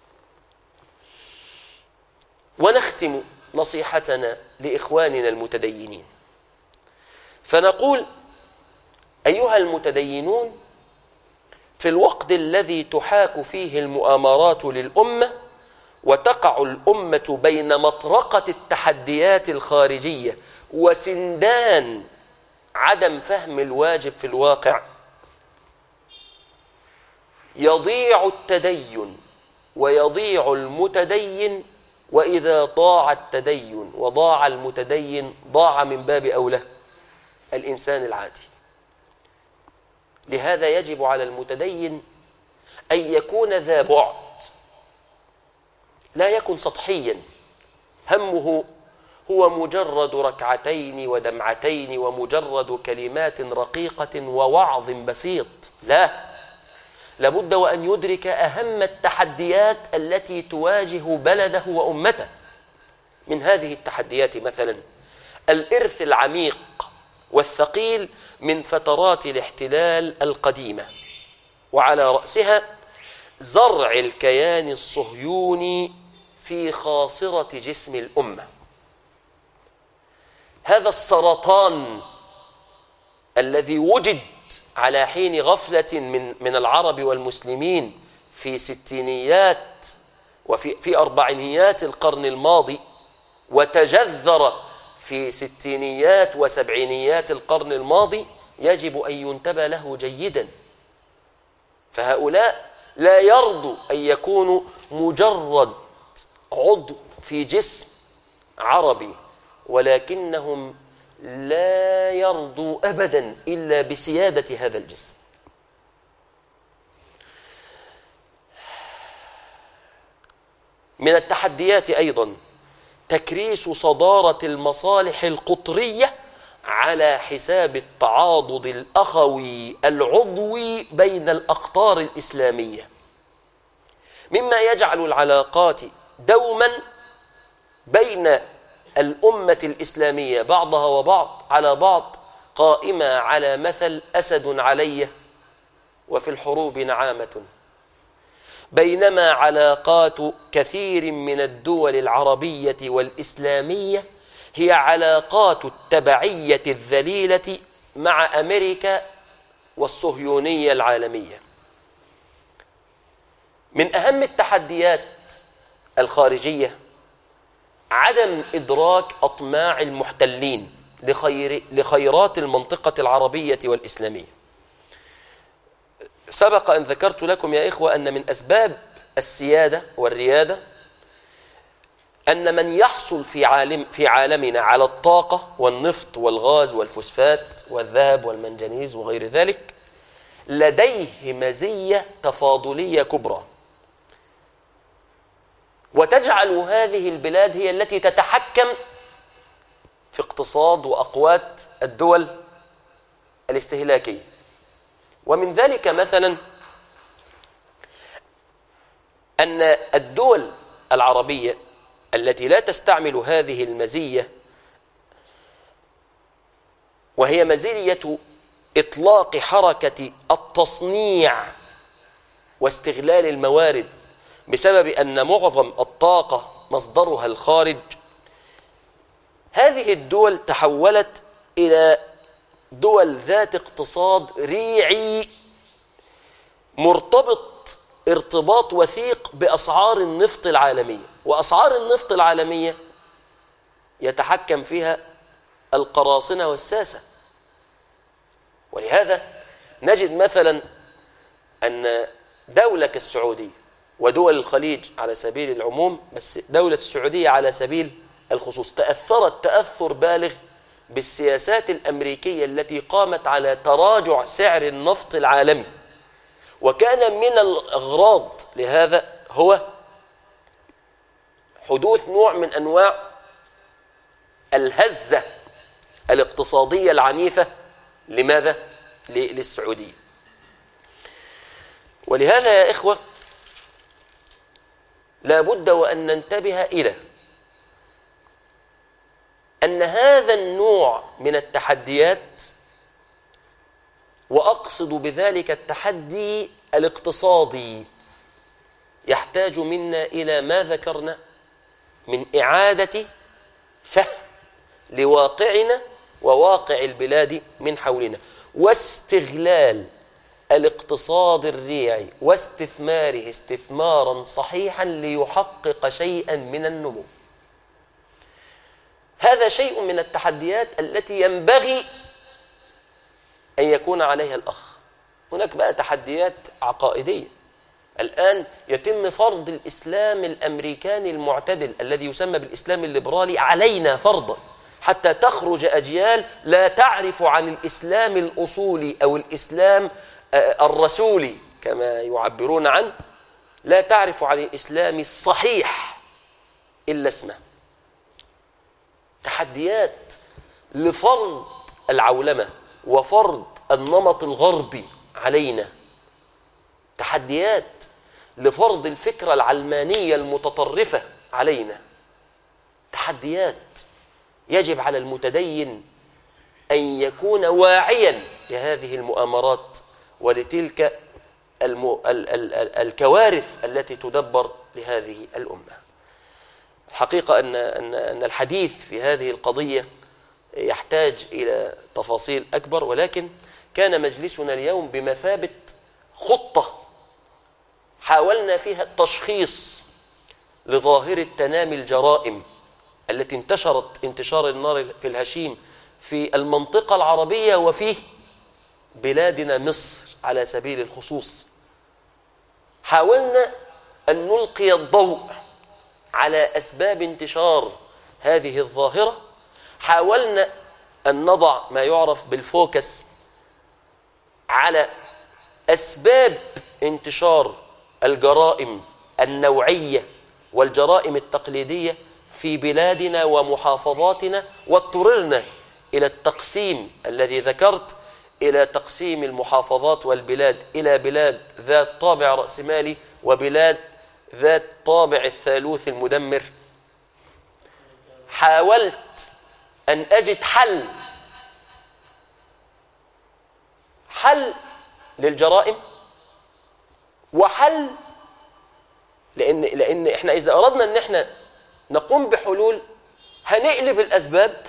ونختم نصيحتنا لإخواننا المتدينين فنقول أيها المتدينون في الوقت الذي تحاك فيه المؤامرات للأمة وتقع الأمة بين مطرقة التحديات الخارجية وسندان عدم فهم الواجب في الواقع يضيع التدين ويضيع المتدين وإذا ضاع التدين وضاع المتدين ضاع من باب أولى الإنسان العادي لهذا يجب على المتدين أن يكون ذا بعد لا يكن سطحيا همه هو مجرد ركعتين ودمعتين ومجرد كلمات رقيقة ووعظ بسيط لا لابد وأن يدرك أهم التحديات التي تواجه بلده وأمته من هذه التحديات مثلا الإرث العميق والثقيل من فترات الاحتلال القديمة وعلى رأسها زرع الكيان الصهيوني في خاصرة جسم الأمة هذا السرطان الذي وجد على حين غفلة من من العرب والمسلمين في ستينيات وفي في أربعينيات القرن الماضي وتجذر في ستينيات وسبعينيات القرن الماضي يجب أن ينتبه له جيدا فهؤلاء لا يرضوا أن يكونوا مجرد عضو في جسم عربي ولكنهم لا يرضوا ابدا الا بسياده هذا الجسم من التحديات ايضا تكريس صداره المصالح القطريه على حساب التعاضد الاخوي العضوي بين الاقطار الاسلاميه مما يجعل العلاقات دوما بين الأمة الإسلامية بعضها وبعض على بعض قائمة على مثل أسد علي وفي الحروب نعامة بينما علاقات كثير من الدول العربية والإسلامية هي علاقات التبعية الذليلة مع أمريكا والصهيونية العالمية من أهم التحديات الخارجية عدم إدراك أطماع المحتلين لخير لخيرات المنطقة العربية والإسلامية سبق أن ذكرت لكم يا إخوة أن من أسباب السيادة والريادة أن من يحصل في عالم في عالمنا على الطاقة والنفط والغاز والفوسفات والذهب والمنجنيز وغير ذلك لديه مزية تفاضلية كبرى وتجعل هذه البلاد هي التي تتحكم في اقتصاد واقوات الدول الاستهلاكيه ومن ذلك مثلا ان الدول العربيه التي لا تستعمل هذه المزيه وهي مزيه اطلاق حركه التصنيع واستغلال الموارد بسبب أن معظم الطاقة مصدرها الخارج هذه الدول تحولت إلى دول ذات اقتصاد ريعي مرتبط ارتباط وثيق بأسعار النفط العالمية وأسعار النفط العالمية يتحكم فيها القراصنة والساسة ولهذا نجد مثلا أن دولة كالسعودية ودول الخليج على سبيل العموم بس دولة السعودية على سبيل الخصوص تأثرت تأثر بالغ بالسياسات الأمريكية التي قامت على تراجع سعر النفط العالمي وكان من الأغراض لهذا هو حدوث نوع من أنواع الهزة الاقتصادية العنيفة لماذا؟ للسعودية ولهذا يا إخوة لا بد وأن ننتبه إلى أن هذا النوع من التحديات وأقصد بذلك التحدي الاقتصادي يحتاج منا إلى ما ذكرنا من إعادة فهم لواقعنا وواقع البلاد من حولنا واستغلال الاقتصاد الريعي واستثماره استثمارا صحيحا ليحقق شيئا من النمو هذا شيء من التحديات التي ينبغي أن يكون عليها الأخ هناك بقى تحديات عقائدية الآن يتم فرض الإسلام الأمريكاني المعتدل الذي يسمى بالإسلام الليبرالي علينا فرضا حتى تخرج أجيال لا تعرف عن الإسلام الأصولي أو الإسلام الرسولي كما يعبرون عنه لا تعرف عن الإسلام الصحيح إلا اسمه تحديات لفرض العولمة وفرض النمط الغربي علينا تحديات لفرض الفكرة العلمانية المتطرفة علينا تحديات يجب على المتدين أن يكون واعيا لهذه المؤامرات ولتلك الم... ال... ال... ال... الكوارث التي تدبر لهذه الأمة الحقيقة أن أن أن الحديث في هذه القضية يحتاج إلى تفاصيل أكبر ولكن كان مجلسنا اليوم بمثابة خطة حاولنا فيها التشخيص لظاهرة تنامي الجرائم التي انتشرت انتشار النار في الهشيم في المنطقة العربية وفي بلادنا مصر على سبيل الخصوص حاولنا أن نلقي الضوء على أسباب انتشار هذه الظاهرة حاولنا أن نضع ما يعرف بالفوكس على أسباب انتشار الجرائم النوعية والجرائم التقليدية في بلادنا ومحافظاتنا واضطررنا إلى التقسيم الذي ذكرت إلى تقسيم المحافظات والبلاد إلى بلاد ذات طابع رأسمالي وبلاد ذات طابع الثالوث المدمر حاولت أن أجد حل حل للجرائم وحل لأن لأن إحنا إذا أردنا أن إحنا نقوم بحلول هنقلب الأسباب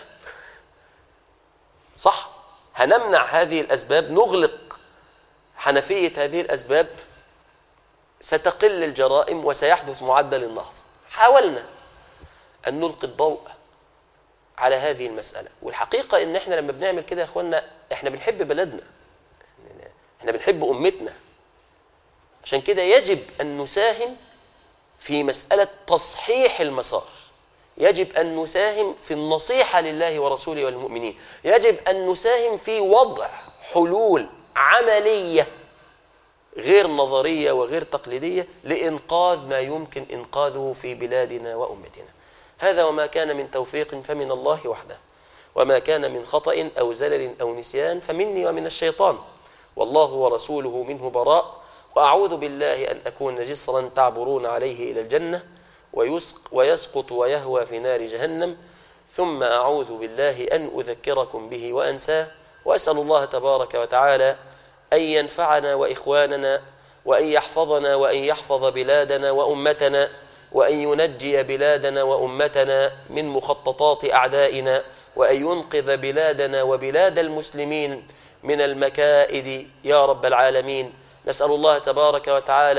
صح هنمنع هذه الأسباب نغلق حنفية هذه الأسباب ستقل الجرائم وسيحدث معدل النهضة حاولنا أن نلقي الضوء على هذه المسألة والحقيقة إن إحنا لما بنعمل كده يا إخوانا إحنا بنحب بلدنا إحنا بنحب أمتنا عشان كده يجب أن نساهم في مسألة تصحيح المسار يجب أن نساهم في النصيحة لله ورسوله والمؤمنين يجب أن نساهم في وضع حلول عملية غير نظرية وغير تقليدية لإنقاذ ما يمكن إنقاذه في بلادنا وأمتنا هذا وما كان من توفيق فمن الله وحده وما كان من خطأ أو زلل أو نسيان فمني ومن الشيطان والله ورسوله منه براء وأعوذ بالله أن أكون جسرا تعبرون عليه إلى الجنة ويسق ويسقط ويهوى في نار جهنم ثم أعوذ بالله أن أذكركم به وأنساه وأسأل الله تبارك وتعالى أن ينفعنا وإخواننا وأن يحفظنا وأن يحفظ بلادنا وأمتنا وأن ينجي بلادنا وأمتنا من مخططات أعدائنا وأن ينقذ بلادنا وبلاد المسلمين من المكائد يا رب العالمين نسأل الله تبارك وتعالى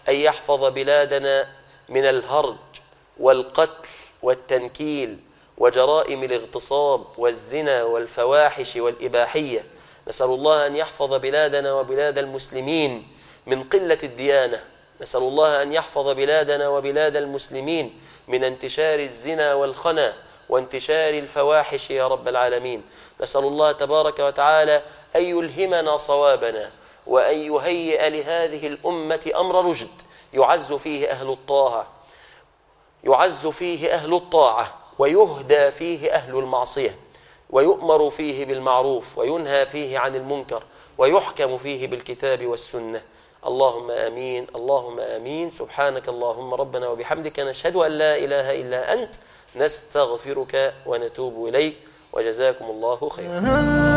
أن يحفظ بلادنا من الهرج والقتل والتنكيل وجرائم الاغتصاب والزنا والفواحش والإباحية نسأل الله أن يحفظ بلادنا وبلاد المسلمين من قلة الديانة نسأل الله أن يحفظ بلادنا وبلاد المسلمين من انتشار الزنا والخنا وانتشار الفواحش يا رب العالمين نسأل الله تبارك وتعالى أن يلهمنا صوابنا وأن يهيئ لهذه الأمة أمر رشد يعز فيه أهل الطاعة يعز فيه أهل الطاعة ويهدى فيه أهل المعصية ويؤمر فيه بالمعروف وينهى فيه عن المنكر ويحكم فيه بالكتاب والسنة اللهم آمين اللهم آمين سبحانك اللهم ربنا وبحمدك نشهد أن لا إله إلا أنت نستغفرك ونتوب إليك وجزاكم الله خيرا